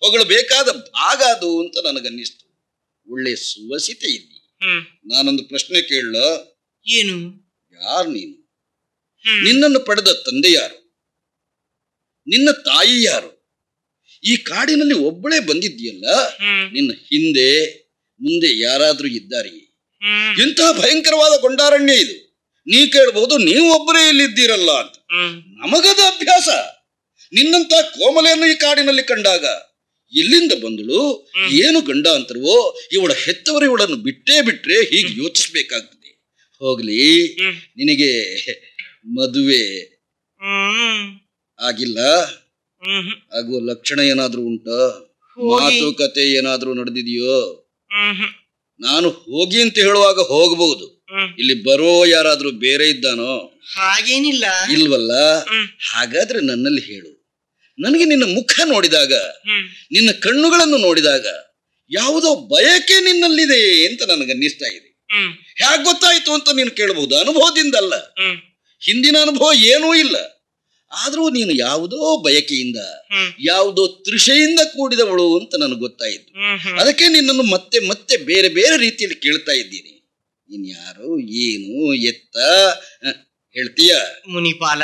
ಹೊಗಳಬೇಕಾದ ಭಾಗ ಅದು ಅಂತ ನನಗನ್ನಿಸ್ತು ಒಳ್ಳೆ ಸುವಸಿತೆ ಇದ್ದಿ ಹ್ಮ್ ನಾನೊಂದು ಪ್ರಶ್ನೆ ಕೇಳಲ ಏನು ಯಾರು ನೀನು ಹ್ಮ್. ನಿನ್ನನ್ನು ಪಡೆದ ತಂದೆ ಯಾರು ನಿನ್ನ ತಾಯಿ ಯಾರು ಈ ಕಾಡಿನಲ್ಲಿ ಒಬ್ಬಳೇ ಬಂದಿದ್ದೀಯಲ್ಲ ಹ್ಮ್ ನಿನ್ನ ಹಿಂದೆ ಮುಂದೆ ಯಾರಾದ್ರೂ ಇದ್ದಾರೆಯೇ ಹ್ಮ್ ಇಂತಹ ಭಯಂಕರವಾದ ಗೊಂಡಾರಣ್ಯ ಇದು ನೀ ಕೇಳಬಹುದು ನೀವು ಒಬ್ಬರೇ ಇಲ್ಲಿದ್ದೀರಲ್ಲ ಅಂತ ಹ್ಮ್ ನಮಗದ ಅಭ್ಯಾಸ ನಿನ್ನಂತ ಕೋಮಲೆಯನ್ನು ಈ ಕಾಡಿನಲ್ಲಿ ಕಂಡಾಗ ಎಲ್ಲಿಂದ ಬಂದಳು ಏನು ಗಂಡ ಅಂತರವೋ ಇವಳ ಹೆತ್ತವರು ಇವಳನ್ನು ಬಿಟ್ಟೇ ಬಿಟ್ರೆ ಹೀಗೆ ಯೋಚಿಸ್ಬೇಕಾಗ್ತದೆ ಹೋಗ್ಲಿ ಹ್ಮ್. ನಿನಗೆ ಮದುವೆ ಹ್ಮ್ ಆಗಿಲ್ಲ ಹ್ಮ್ ಆಗುವ ಲಕ್ಷಣ ಏನಾದ್ರೂ ಉಂಟಾ ಹೋಗಿ. ಮಾತುಕತೆ ಏನಾದ್ರೂ ನಡೆದಿದೆಯೋ ಹ್ಮ್ ನಾನು ಹೋಗಿ ಅಂತ ಹೇಳುವಾಗ ಹೋಗಬಹುದು ಹ್ಮ್ ಇಲ್ಲಿ ಬರೋ ಯಾರಾದ್ರೂ ಬೇರೆ ಇದ್ದಾನೋ ಹಾಗೇನಿಲ್ಲ ಇಲ್ವಲ್ಲ ಹ್ಮ್. ಹಾಗಾದ್ರೆ ನನ್ನಲ್ಲಿ ಹೇಳು ನನಗೆ ನಿನ್ನ ಮುಖ ನೋಡಿದಾಗ ಹ್ಮ್ ನಿನ್ನ ಕಣ್ಣುಗಳನ್ನು ನೋಡಿದಾಗ ಯಾವುದೋ ಬಯಕೆ ನಿನ್ನಲ್ಲಿದೆ ಅಂತ ನನಗನ್ನಿಸ್ತಾ ಇದೆ ಹ್ಮ್ ಹೇಗೆ ಗೊತ್ತಾಯ್ತು ಅಂತ ನೀನು ಕೇಳಬಹುದು ಅನುಭವದಿಂದಲ್ಲ ಹ್ಮ್ ಹಿಂದಿನ ಅನುಭವ ಏನೂ ಇಲ್ಲ ಆದರೂ ನೀನು ಯಾವುದೋ ಬಯಕೆಯಿಂದ ಹ್ಮ್ ಯಾವುದೋ ತೃಷೆಯಿಂದ ಕೂಡಿದವಳು ಅಂತ ನನಗೆ ಗೊತ್ತಾಯಿತು ಹ್ಮ್ ಹ್ಮ್ ಅದಕ್ಕೆ ನಿನ್ನನ್ನು ಮತ್ತೆ ಮತ್ತೆ ಬೇರೆ ಬೇರೆ ರೀತಿಯಲ್ಲಿ ಕೇಳ್ತಾ ಇದ್ದೀನಿ ನೀನ್ ಯಾರು ಏನು ಎತ್ತ ಅಹ್, ಹೇಳ್ತೀಯ ಮುನಿಪಾಲ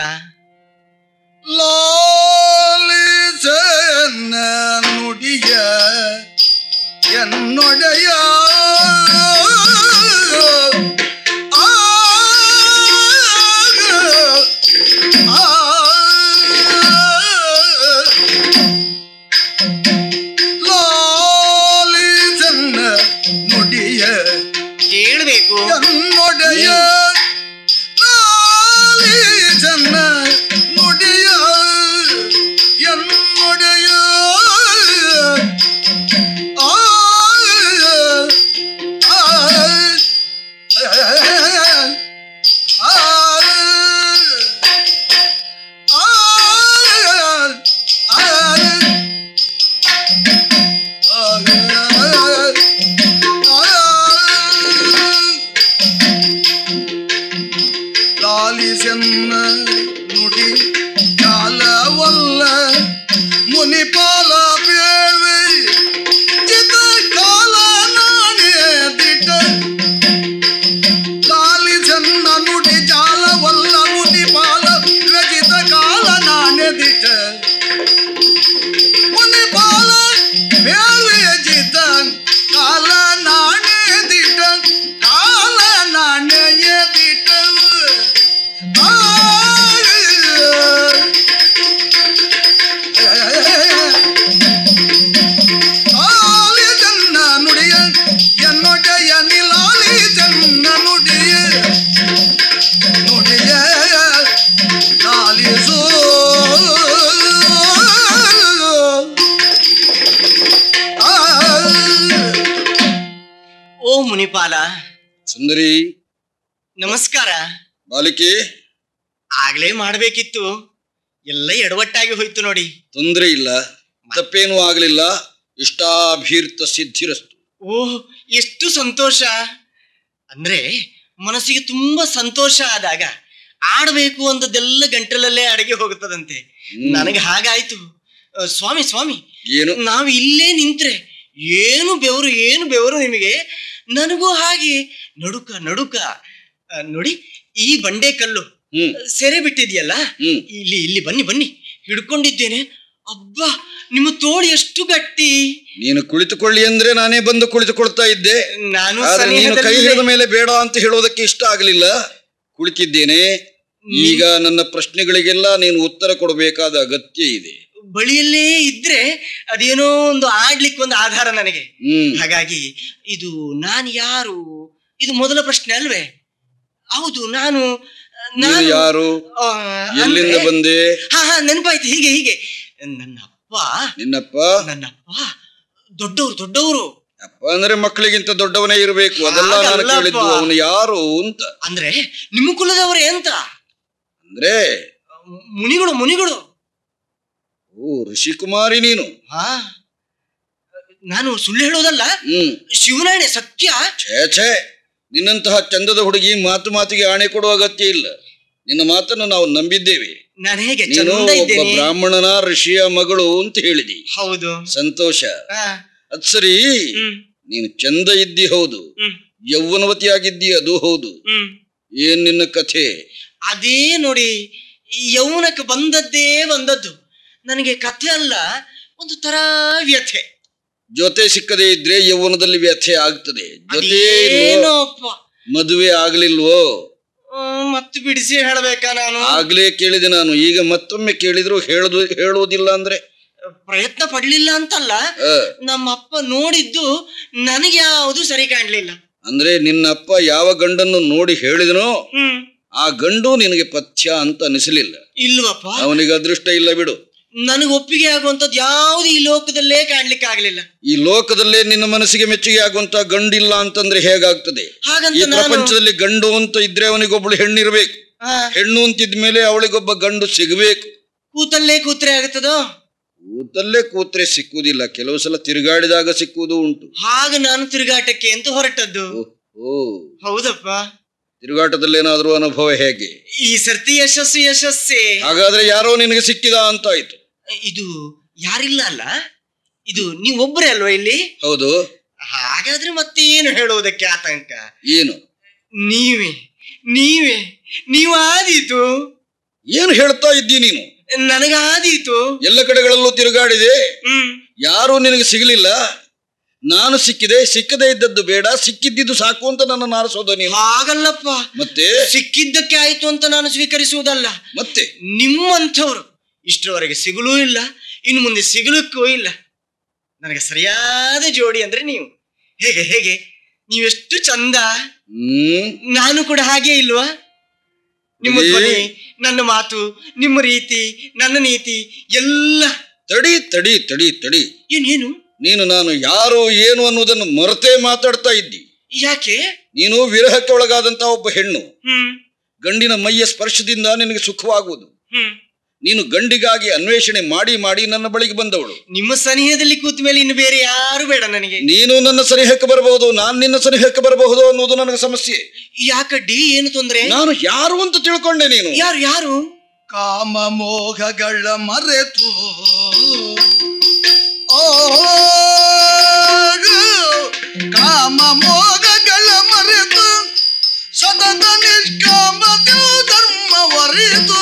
ಲಾಲಿಸನ್ನ ನುಡಿಯ ಎನ್ನೊಡೆಯ ಆ, ಆ, ಲಾಲಿಸನ್ನ ನುಡಿಯ ಕೇಳಬೇಕು ಎನ್ನೊಡೆಯ ಲಾಲಿಸನ್ನ ನುಡಿಯ ಎನ್ನೊಡೆಯ ಆ, ಆ, ಆ, ಆ, ಲಾಲಿಸನ್ನ ನುಡಿ ಕಾಲವಲ್ಲ ಮುನಿಪಾಲ ಬೇವೆ ಚಿತ ಕಾಲ ನಾನೇ ದಿಟ ಲಾಲಿಸನ್ನ ನುಡಿ ಜಾಲವಲ್ಲ ಮುನಿಪಾಲ ರಚಿತ ಕಾಲ ನಾನೇ ದಿಟ ಮುನಿಪಾಲ ಬೇವೆ ಚಿತ ಕಾಲ ನಾನೇ ದಿಟ ಕಾಲ ನಾಣ್ಯ ದಿಟ ಲಾಲಿ ಜನ್ನ ನುಡಿಯ ಎನ್ನೊಡೆಯ ನಿಲಾಲಿ ಜನ್ನ ನುಡಿಯ ನುಡಿಯ ಲಾಲಿಸೋ ಆ ಓ ಮುನಿಪಾಲ ಸುಂದರಿ ನಮಸ್ಕಾರ ಬಾಲಿಕೆ ಆಗ್ಲೇ ಮಾಡ್ಬೇಕಿತ್ತು ಎಲ್ಲ ಎಡವಟ್ಟಾಗಿ ಹೋಯ್ತು ನೋಡಿ ತೊಂದರೆ ಇಲ್ಲ ತಪ್ಪೇನೂ ಆಗಲಿಲ್ಲ ಇಷ್ಟಾಭೀರ್ತ ಸಿದ್ಧಿರಸ್ತು ಓಹ್ ಎಷ್ಟು ಸಂತೋಷ ಅಂದ್ರೆ ಮನಸ್ಸಿಗೆ ತುಂಬಾ ಸಂತೋಷ ಆದಾಗ ಆಡ್ಬೇಕು ಅಂದದೆಲ್ಲ ಗಂಟಲಲ್ಲೇ ಅಡಗಿ ಹೋಗುತ್ತದಂತೆ ಹ್ಮ್. ನನಗೆ ಹಾಗಾಯ್ತು ಅ, ಸ್ವಾಮಿ ಸ್ವಾಮಿ ಏನು ನಾವು ಇಲ್ಲೇ ನಿಂತ್ರೆ ಏನು ಬೆವರು ಏನು ಬೆವರು ನಿಮಗೆ ನನಗೂ ಹಾಗೆ ನಡುಕ ನಡುಕ ಆ, ನೋಡಿ ಈ ಬಂಡೆ ಕಲ್ಲು ಹ್ಮ್ ಸೆರೆ ಬಿಟ್ಟಿದ್ಯಲ್ಲ ಹ್ಮ್ ಇಲ್ಲಿ ಇಲ್ಲಿ ಬನ್ನಿ ಬನ್ನಿ ಹಿಡ್ಕೊಂಡಿದ್ದೇನೆ ಅಬ್ಬಾ ನಿಮ್ಮ ತೋಳು ಎಷ್ಟು ಗಟ್ಟಿ ನೀನು ಕುಳಿತುಕೊಳ್ಳಿ ಅಂದ್ರೆ ನಾನೇ ಬಂದು ಕುಳಿತುಕೊಳ್ತಾ ಇದ್ದೆ ನಾನು ಆದ್ರೆ ನೀನು ಕೈ ಸನಿಹದಲ್ಲೇ- ಹಿಡಿದ ಮೇಲೆ ಬೇಡ ಅಂತ ಹೇಳೋದಕ್ಕೆ ಇಷ್ಟ ಆಗಲಿಲ್ಲ ಕುಳಿತಿದ್ದೇನೆ ಈಗ ನನ್ನ ಪ್ರಶ್ನೆಗಳಿಗೆಲ್ಲ ನೀನು ಉತ್ತರ ಕೊಡಬೇಕಾದ ಅಗತ್ಯ ಇದೆ ಬಳಿಯಲ್ಲೇ ಇದ್ರೆ ಅದೇನೋ ಒಂದು ಆಡ್ಲಿಕ್ಕೆ ಒಂದು ಆಧಾರ ನನಗೆ ಹ್ಮ್ ಹಾಗಾಗಿ ಇದು ನಾನು ಯಾರು ಇದು ಮೊದಲ ಪ್ರಶ್ನೆ ಅಲ್ವೇ ಹೌದು ನಾನು ನೀನು ನಾನು ಯಾರು ಆ, ಎಲ್ಲಿಂದ ಅಂದ್ರೆ- ಬಂದೆ ಹಾ ಹಾ ನೆನಪಾಯ್ತು ಹೀಗೆ ಹೀಗೆ ನನ್ನ ಅಪ್ಪ ನಿನ್ನಪ್ಪ ನನ್ನಪ್ಪ ದೊಡ್ಡವರು ದೊಡ್ಡವರು ಅಪ್ಪ ಅಂದ್ರೆ ಮಕ್ಕಳಿಗಿಂತ ದೊಡ್ಡವನೇ ಇರಬೇಕು ಅದೆಲ್ಲ ನಾನು ಹಾಗಲ್ಲಪ್ಪ. ಕೇಳಿದ್ದು ಅವನು ಯಾರು ಅಂತ ಅಂದ್ರೆ ನಿಮ್ಮ ಕುಲದವರೇ ಅಂತ ಅಂದ್ರೆ ಮುನಿಗಳು ಮುನಿಗಳು ಓ ಋಷಿಕುಮಾರಿ ನೀನು ಹಾ ನಾನು ಸುಳ್ಳು ಹೇಳೋದಲ್ಲ ಹ್ಮ್ ಶಿವನಾಯಣೆ ಸತ್ಯ ಛೇ ಛೇ ನಿನ್ನಂತಹ ಚಂದದ ಹುಡುಗಿ ಮಾತು ಮಾತಿಗೆ ಆಣೆ ಕೊಡುವ ಅಗತ್ಯ ಇಲ್ಲ ನಿನ್ನ ಮಾತನ್ನು ನಾವು ನಂಬಿದ್ದೇವೆ ನಾನು ಹೇಗೆ ನೀನು ಚಂದ ಒಬ್ಬ ಇದ್ದೇನೆ ಬ್ರಾಹ್ಮಣನ ಋಷಿಯ ಮಗಳು ಅಂತ ಹೇಳಿದಿ ಹೌದು ಸಂತೋಷ ಆ, ಅದ್ ಸರಿ ಹ್ಮ್ ನೀನು ಚಂದ ಇದ್ದಿ ಹೌದು ಹ್ಮ್ ಯೌವನವತಿ ಆಗಿದ್ದಿ ಅದು ಹೌದು ಹ್ಮ್ ಏನ್ ನಿನ್ನ ಕಥೆ ಅದೇ ನೋಡಿ ಈ ಯೌವನಕ್ಕೆ ಬಂದದ್ದೇ ಬಂದದ್ದು ನನಗೆ ಕಥೆ ಅಲ್ಲ ಒಂದು ತರ ವ್ಯಥೆ ಜೊತೆ ಸಿಕ್ಕದೇ ಇದ್ರೆ ಯೌವನದಲ್ಲಿ ವ್ಯಥೆ ಆಗ್ತದೆ ಜೊತೆ ಇಲ್ವೋ? ಅದೇನೋಪ್ಪ ಮದುವೆ ಆಗ್ಲಿಲ್ವೋ ಹ್ಮ್, ಮತ್ತೆ ಬಿಡಿಸಿ ಹೇಳ್ಬೇಕಾ ನಾನು ಆಗ್ಲೇ ಕೇಳಿದೆ ನಾನು ಈಗ ಮತ್ತೊಮ್ಮೆ ಕೇಳಿದ್ರು ಹೇಳುದು ಹೇಳುವುದಿಲ್ಲ ಅಂದ್ರೆ ಪ್ರಯತ್ನ ಪಡ್ಲಿಲ್ಲ ಅಂತಲ್ಲ ಆ, ನಮ್ಮ ಅಪ್ಪ ನೋಡಿದ್ದು ನನಗೆ ಯಾವುದು ಸರಿ ಕಾಣ್ಲಿಲ್ಲ ಅಂದ್ರೆ ನಿನ್ನ ಅಪ್ಪ ಯಾವ ಗಂಡನ್ನು ನೋಡಿ ಹೇಳಿದನೋ ಹ್ಮ್ ಆ ಗಂಡು ನಿನಗೆ ಪಥ್ಯ ಅಂತ ಅನಿಸಲಿಲ್ಲ ಇಲ್ವಪ್ಪ ಅವನಿಗೆ ಅದೃಷ್ಟ ಇಲ್ಲ ಬಿಡು ನನಗೆ ಒಪ್ಪಿಗೆ ಆಗುವಂತದ್ದು ಯಾವುದು ಈ ಲೋಕದಲ್ಲೇ ಕಾಣ್ಲಿಕ್ಕೆ ಆಗ್ಲಿಲ್ಲ ಈ ಲೋಕದಲ್ಲೇ ನಿನ್ನ ಮನಸ್ಸಿಗೆ ಮೆಚ್ಚುಗೆ ಆಗುವಂತ ಗಂಡಿಲ್ಲ ಅಂತಂದ್ರೆ ಹೇಗಾಗ್ತದೆ ಈ ಹಾಗಂತ ನಾನು ಪ್ರಪಂಚದಲ್ಲಿ ಗಂಡು ಅಂತ ಇದ್ರೆ ಅವನಿಗೊಬ್ಬಳು ಹೆಣ್ಣಿರ್ಬೇಕು ಆ, ಹೆಣ್ಣು ಅಂತಿದ್ಮೇಲೆ ಅವಳಿಗೊಬ್ಬ ಗಂಡು ಸಿಗಬೇಕು ಕೂತಲ್ಲೇ ಕೂತ್ರೆ ಆಗುತ್ತದೋ ಕೂತಲ್ಲೇ ಕೂತ್ರೆ ಸಿಕ್ಕುವುದಿಲ್ಲ ಕೆಲವು ಸಲ ತಿರುಗಾಡಿದಾಗ ಸಿಕ್ಕುವುದು ಉಂಟು ಹಾಗ ನಾನು ತಿರುಗಾಟಕ್ಕೆ ಅಂತ ಹೊರಟದ್ದು ಓ ಹೌದಪ್ಪ ತಿರುಗಾಟದಲ್ಲೇನಾದ್ರೂ ಅನುಭವ ಹೇಗೆ ಈ ಸರ್ತಿ ಯಶಸ್ಸು ಯಶಸ್ಸೇ ಹಾಗಾದ್ರೆ ಯಾರೋ ನಿನಗೆ ಸಿಕ್ಕಿದ ಅಂತಾಯ್ತು ಇದು ಯಾರಿಲ್ಲ ಅಲ್ಲ ಇದು ನೀವು ಒಬ್ಬರೇ ಅಲ್ವಾ ಇಲ್ಲಿ ಹೌದು ಹಾಗಾದ್ರೆ ಮತ್ತೆ ಏನು ಹೇಳುವುದಕ್ಕೆ ಆತಂಕ ಏನು ನೀವೇ ನೀವೇ ನೀವು ಆದೀತು ಏನು ಹೇಳ್ತಾ ಇದ್ದಿ ನೀನು ನನಗಾದೀತು ಎಲ್ಲ ಕಡೆಗಳಲ್ಲೂ ತಿರುಗಾಡಿದೆ ಹ್ಮ್ ಯಾರೂ ನಿನಗೆ ಸಿಗಲಿಲ್ಲ ನಾನು ಸಿಕ್ಕಿದೆ ಸಿಕ್ಕದೇ ಇದ್ದದ್ದು ಬೇಡ ಸಿಕ್ಕಿದ್ದಿದ್ದು ಸಾಕು ಅಂತ ನನ್ನ ನಾರಿಸೋದು ನೀನು ಹಾಗಲ್ಲಪ್ಪ ಮತ್ತೆ ಸಿಕ್ಕಿದ್ದಕ್ಕೆ ಆಯ್ತು ಅಂತ ನಾನು ಸ್ವೀಕರಿಸುವುದಲ್ಲ ಮತ್ತೆ ನಿಮ್ಮಂಥವ್ರು ಇಷ್ಟರವರೆಗೆ ಸಿಗಲೂ ಇಲ್ಲ ಇನ್ನು ಮುಂದೆ ಸಿಗಲಿಕ್ಕೂ ಇಲ್ಲ ನನಗೆ ಸರಿಯಾದ ಜೋಡಿ ಅಂದ್ರೆ ನೀವು ಹೇಗೆ ಹೇಗೆ ನೀವೆಷ್ಟು ಚಂದ ಹ್ಮ್ ನಾನು ಕೂಡ ಹಾಗೆ ಇಲ್ವಾ ನಿಮ್ಮ ಏ. ಧ್ವನಿ ನನ್ನ ಮಾತು ನಿಮ್ಮ ರೀತಿ ನನ್ನ ನೀತಿ ಎಲ್ಲ ತಡಿ ತಡಿ ತಡಿ ತಡಿ ಏನೇನು ನೀನು ನಾನು ಯಾರು ಏನು ಅನ್ನುವುದನ್ನು ಮರೆತೇ ಮಾತಾಡ್ತಾ ಇದ್ದಿ ಯಾಕೆ ನೀನು ವಿರಹಕ್ಕೆ ಒಳಗಾದಂತ ಒಬ್ಬ ಹೆಣ್ಣು ಹ್ಮ್ ಗಂಡಿನ ಮೈಯ ಸ್ಪರ್ಶದಿಂದ ನಿನಗೆ ಸುಖವಾಗುವುದು ಹ್ಮ್ ನೀನು ಗಂಡಿಗಾಗಿ ಅನ್ವೇಷಣೆ ಮಾಡಿ ಮಾಡಿ ನನ್ನ ಬಳಿಗೆ ಬಂದವಳು ನಿಮ್ಮ ಸನಿಹದಲ್ಲಿ ಕೂತ ಮೇಲೆ ಇನ್ನು ಬೇರೆ ಯಾರು ಬೇಡ ನನಗೆ ನೀನು ನನ್ನ ಸನಿಹಕ್ಕೆ ಬರಬಹುದು ನಾನು ನಿನ್ನ ಸನಿಹಕ್ಕೆ ಬರಬಹುದು ಅನ್ನೋದು ನನಗೆ ಸಮಸ್ಯೆ ಯಾಕಡ್ಡಿ ಏನು ತೊಂದ್ರೆ ನಾನು ಯಾರು ಅಂತ ತಿಳ್ಕೊಂಡೆ ನೀನು ಯಾರು ಯಾರು ಕಾಮ ಮೋಹಗಳ ಮರೆತು ಓ ಕಾಮ ಮೋಹಗಳ ಮರೆತು ಸತತ ನಿಷ್ಕಾಮ ಧರ್ಮ ವರಿತು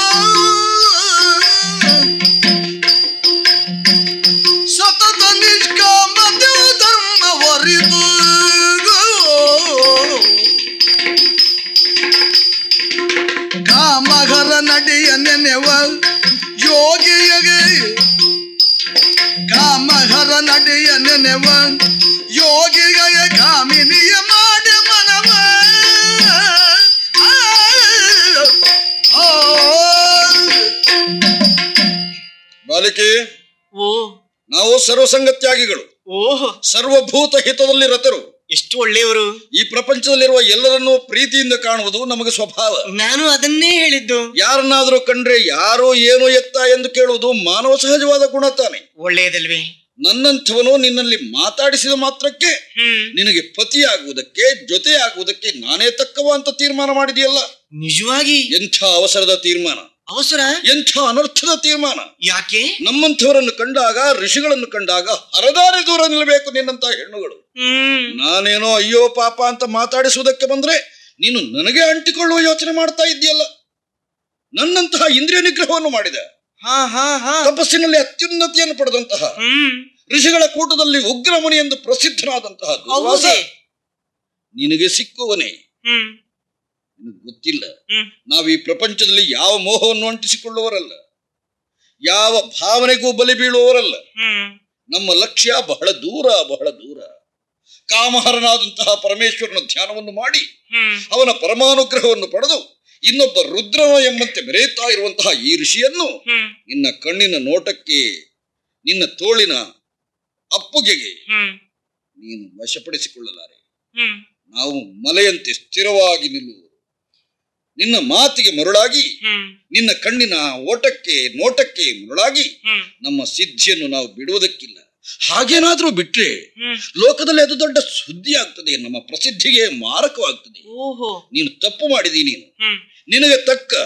ಸತತ ನಿಷ್ಕಾಮ ಧರ್ಮ ವರಿತು ಕಾಮಘರ ನಡೆಯ ನೆನೆವ ಯೋಗಿಯಗೆ ಕಾಮಘರ ನಡೆಯ ನೆನೆವ ಯೋಗಿಗೆ ಕಾಮಿನಿಯ ಮಾಡಿ ಮನವ ಆ, ಆ, ಬಾಲಿಕೆ ಓ ನಾವು ಸರ್ವಸಂಗತ್ಯಾಗಿಗಳು ಓಹೋ ಸರ್ವಭೂತ ಹಿತದಲ್ಲಿ ರತರು ಎಷ್ಟು ಒಳ್ಳೆಯವರು ಈ ಪ್ರಪಂಚದಲ್ಲಿರುವ ಎಲ್ಲರನ್ನೂ ಪ್ರೀತಿಯಿಂದ ಕಾಣುವುದು ನಮಗೆ ಸ್ವಭಾವ ನಾನು ಅದನ್ನೇ ಹೇಳಿದ್ದು ಯಾರನ್ನಾದ್ರೂ ಕಂಡ್ರೆ ಯಾರೋ ಏನೋ ಎತ್ತ ಎಂದು ಕೇಳುವುದು ಮಾನವ ಸಹಜವಾದ ಗುಣ ತಾನೆ ಒಳ್ಳೆಯದಲ್ವೇ ನನ್ನಂಥವನು ನಿನ್ನಲ್ಲಿ ಮಾತಾಡಿಸಿದ ಮಾತ್ರಕ್ಕೆ ಹ್ಮ್ ನಿನಗೆ ಪತಿಯಾಗುವುದಕ್ಕೆ ಜೊತೆಯಾಗುವುದಕ್ಕೆ ನಾನೇ ತಕ್ಕವ ಅಂತ ತೀರ್ಮಾನ ಮಾಡಿದೆಯಲ್ಲ ನಿಜವಾಗಿ ಎಂಥ ಅವಸರದ ತೀರ್ಮಾನ ಅವಸರ ಎಂಥ ಅನರ್ಥದ ತೀರ್ಮಾನ ಯಾಕೆ ನಮ್ಮಂಥವರನ್ನು ಕಂಡಾಗ ಋಷಿಗಳನ್ನು ಕಂಡಾಗ ಹರದಾರಿ ದೂರ ನಿಲ್ಲಬೇಕು ನಿನ್ನಂತ ಹೆಣ್ಣುಗಳು ಹ್ಮ್ ನಾನೇನೋ ಅಯ್ಯೋ ಪಾಪ ಅಂತ ಮಾತಾಡಿಸುವುದಕ್ಕೆ ಬಂದ್ರೆ ನೀನು ನನಗೆ ಅಂಟಿಕೊಳ್ಳುವ ಯೋಚನೆ ಮಾಡ್ತಾ ಇದ್ದೀಯಲ್ಲ ನನ್ನಂತಹ ಇಂದ್ರಿಯ ನಿಗ್ರಹವನ್ನು ಮಾಡಿದ ಹಾ ಹಾ ಹಾ ತಪಸ್ಸಿನಲ್ಲಿ ಅತ್ಯುನ್ನತಿಯನ್ನು ಪಡೆದಂತಹ ಹ್ಮ್ ಋಷಿಗಳ ಕೂಟದಲ್ಲಿ ಉಗ್ರಮುನಿ ಎಂದು ಪ್ರಸಿದ್ಧನಾದಂತಹ ದುರ್ವಾಸ ಹೌದೇ ನಿನಗೆ ಸಿಕ್ಕುವನೇ ಹ್ಮ್ ನಿನಗೆ ಗೊತ್ತಿಲ್ಲ ಹ್ಮ್ ನಾವು ಈ ಪ್ರಪಂಚದಲ್ಲಿ ಯಾವ ಮೋಹವನ್ನು ಅಂಟಿಸಿಕೊಳ್ಳುವವರಲ್ಲ ಯಾವ ಭಾವನೆಗೂ ಬಲಿ ಬೀಳುವವರಲ್ಲ ಹ್ಮ್ ನಮ್ಮ ಲಕ್ಷ್ಯ ಬಹಳ ದೂರ ಬಹಳ ದೂರ ಕಾಮಹರನಾದಂತಹ ಪರಮೇಶ್ವರನ ಧ್ಯಾನವನ್ನು ಮಾಡಿ ಹ್ಮ್ ಅವನ ಪರಮಾನುಗ್ರಹವನ್ನು ಪಡೆದು ಇನ್ನೊಬ್ಬ ರುದ್ರನ ಎಂಬಂತೆ ಮೆರೆಯುತ್ತಾ ಇರುವಂತಹ ಈ ಋಷಿಯನ್ನು ಹ್ಮ್ ನಿನ್ನ ಕಣ್ಣಿನ ನೋಟಕ್ಕೆ ನಿನ್ನ ತೋಳಿನ ಅಪ್ಪುಗೆಗೆ ಹ್ಮ್ ನೀನು ವಶಪಡಿಸಿಕೊಳ್ಳಲಾರೆ ಹ್ಮ್ ನಾವು ಮಲೆಯಂತೆ ಸ್ಥಿರವಾಗಿ ನಿಲ್ಲುವರು ನಿನ್ನ ಮಾತಿಗೆ ಮರುಳಾಗಿ ಹ್ಮ್ ನಿನ್ನ ಕಣ್ಣಿನ ಓಟಕ್ಕೆ ನೋಟಕ್ಕೆ ಮರುಳಾಗಿ ಹ್ಮ್ ನಮ್ಮ ಸಿದ್ಧಿಯನ್ನು ನಾವು ಬಿಡುವುದಕ್ಕಿಲ್ಲ ಹಾಗೇನಾದ್ರೂ ಬಿಟ್ರೆ ಹ್ಮ್ ಲೋಕದಲ್ಲಿ ಅದು ದೊಡ್ಡ ಸುದ್ದಿ ಆಗ್ತದೆ ನಮ್ಮ ಪ್ರಸಿದ್ಧಿಗೆ ಮಾರಕವಾಗ್ತದೆ ಓಹೋ ನೀನು ತಪ್ಪು ಮಾಡಿದಿ ನೀನು ಹ್ಮ್ ನಿನಗೆ ತಕ್ಕ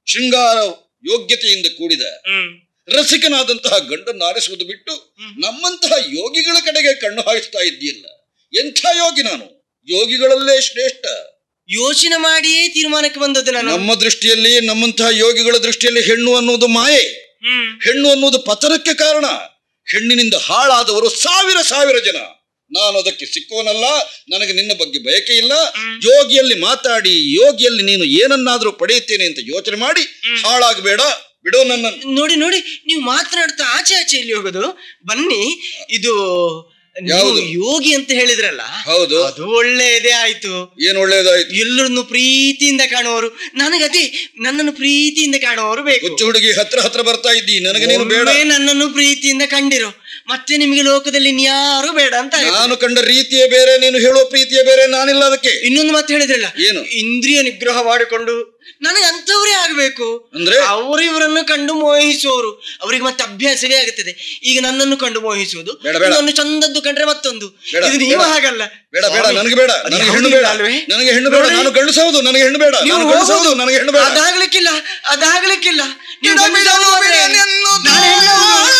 ಶೃಂಗಾರ ಯೋಗ್ಯತೆಯಿಂದ ಕೂಡಿದ ಹ್ಮ್ ರಸಿಕನಾದಂತಹ ಗಂಡನ್ನು ಆರಿಸುವುದು ಬಿಟ್ಟು ನಮ್ಮಂತಹ ಯೋಗಿಗಳ ಕಡೆಗೆ ಕಣ್ಣು ಹಾಯಿಸ್ತಾ ಇದ್ದೀಯಲ್ಲ ಎಂಥ ಯೋಗಿ ನಾನು ಯೋಗಿಗಳಲ್ಲೇ ಶ್ರೇಷ್ಠ ಯೋಚನೆ ಮಾಡಿಯೇ ತೀರ್ಮಾನಕ್ಕೆ ಬಂದದ್ದು ನಾನು ನಮ್ಮ ದೃಷ್ಟಿಯಲ್ಲಿ ನಮ್ಮಂತಹ ಯೋಗಿಗಳ ದೃಷ್ಟಿಯಲ್ಲಿ ಹೆಣ್ಣು ಅನ್ನುವುದು ಮಾಯೆ ಹ್ಮ್ ಹೆಣ್ಣು ಅನ್ನುವುದು ಪತನಕ್ಕೆ ಕಾರಣ ಹೆಣ್ಣಿನಿಂದ ಹಾಳಾದವರು ಸಾವಿರ ಸಾವಿರ ಜನ ನಾನು ಅದಕ್ಕೆ ಸಿಕ್ಕುವನಲ್ಲ ನನಗೆ ನಿನ್ನ ಬಗ್ಗೆ ಬಯಕೆ ಇಲ್ಲ ಯೋಗಿಯಲ್ಲಿ ಮಾತಾಡಿ ಯೋಗಿಯಲ್ಲಿ ನೀನು ಏನನ್ನಾದರೂ ಪಡೆಯುತ್ತೇನೆ ಅಂತ ಯೋಚನೆ ಮಾಡಿ ಹಾಳಾಗಬೇಡ ಬಿಡೋ ನನ್ನನ್ನು ನೋಡಿ ನೋಡಿ ನೀವು ಮಾತನಾಡ್ತಾ ಆಚೆ ಆಚೆ ಎಲ್ಲಿ ಹೋಗೋದು ಬನ್ನಿ ಇದು ನೀವು ಯಾವುದು? ಯೋಗಿ ಅಂತ ಹೇಳಿದ್ರಲ್ಲ ಹೌದು ಅದು ಒಳ್ಳೆಯದೇ ಆಯ್ತು ಏನ್ ಒಳ್ಳೇದಾಯ್ತು ಎಲ್ಲರನ್ನು ಪ್ರೀತಿಯಿಂದ ಕಾಣುವವರು ನನಗದೇ ನನ್ನನ್ನು ಪ್ರೀತಿಯಿಂದ ಕಾಣುವವರು ಬೇಕು ಹುಚ್ಚು ಹುಡುಗಿ ಹತ್ರ ಹತ್ರ ಬರ್ತಾ ಇದ್ದಿ ನನಗೆ ನೀನು ಬೇಡ ಒಮ್ಮೆ ನನ್ನನ್ನು ಪ್ರೀತಿಯಿಂದ ಕಂಡಿರು ಮತ್ತೆ ನಿಮಗೆ ಲೋಕದಲ್ಲಿ ಇನ್ಯಾರು ಬೇಡ ಅಂತ ಆಯ್ತು. ನಾನು ಕಂಡ ರೀತಿಯೇ ಬೇರೆ ನೀನು ಹೇಳುವ ಪ್ರೀತಿಯೇ ಬೇರೆ ನಾನಿಲ್ಲ ಅದಕ್ಕೆ ಇನ್ನೊಂದು ಮಾತು ಹೇಳಿದ್ರಲ್ಲ ಏನು? ಇಂದ್ರಿಯ ನಿಗ್ರಹ ಮಾಡಿಕೊಂಡು ನನಗೆ ಅಂಥವರೇ ಆಗ್ಬೇಕು ಅಂದ್ರೆ? ಅವರು ಇವರನ್ನು ಕಂಡು ಮೋಹಿಸುವವರು ಅವರಿಗೆ ಮತ್ತೆ ಅಭ್ಯಾಸವೇ ಆಗುತ್ತದೆ ಈಗ ನನ್ನನ್ನು ಕಂಡು ಮೋಹಿಸುವುದು ಬೇಡ, ಬೇಡ. ಇನ್ನೊಂದು ಚಂದದ್ದು ಕಂಡ್ರೆ ಮತ್ತೊಂದು ಬೇಡ, ಇದು ನೀವು ಬೇಡ. ಹಾಗಲ್ಲ ಬೇಡ ಬೇಡ ಸ್ವಾಮಿ, ನನಗೆ ಬೇಡ ಅದು ನನಗೆ ಯಾವುದು ಹೆಣ್ಣು ಬೇಡ ಇಲ್ಲ ಅಲ್ವೇ? ನನಗೆ ಹೆಣ್ಣು ಬೇಡ ನೋಡಿ, ನಾನು ಗಂಡಸಬಹುದು ನನಗೆ ಹೆಣ್ಣು ಬೇಡ ನೀವು ನಾನು ಗಂಡಸಬಹುದು ಹೋಗುದು. ನನಗೆ ಹೆಣ್ಣು ಬೇಡ ಅದಾಗ್ಲಿಕ್ಕಿಲ್ಲ ಅದಾಗ್ಲಿಕ್ಕಿಲ್ಲ ನೀವು ಬಿಡ ಬಿಡಲು ಗಂಡಸರಾದ್ರೆ ಬಿಡನೆನ್ನುತ್ತ ನಾನು ಹೆಣ್ಣು.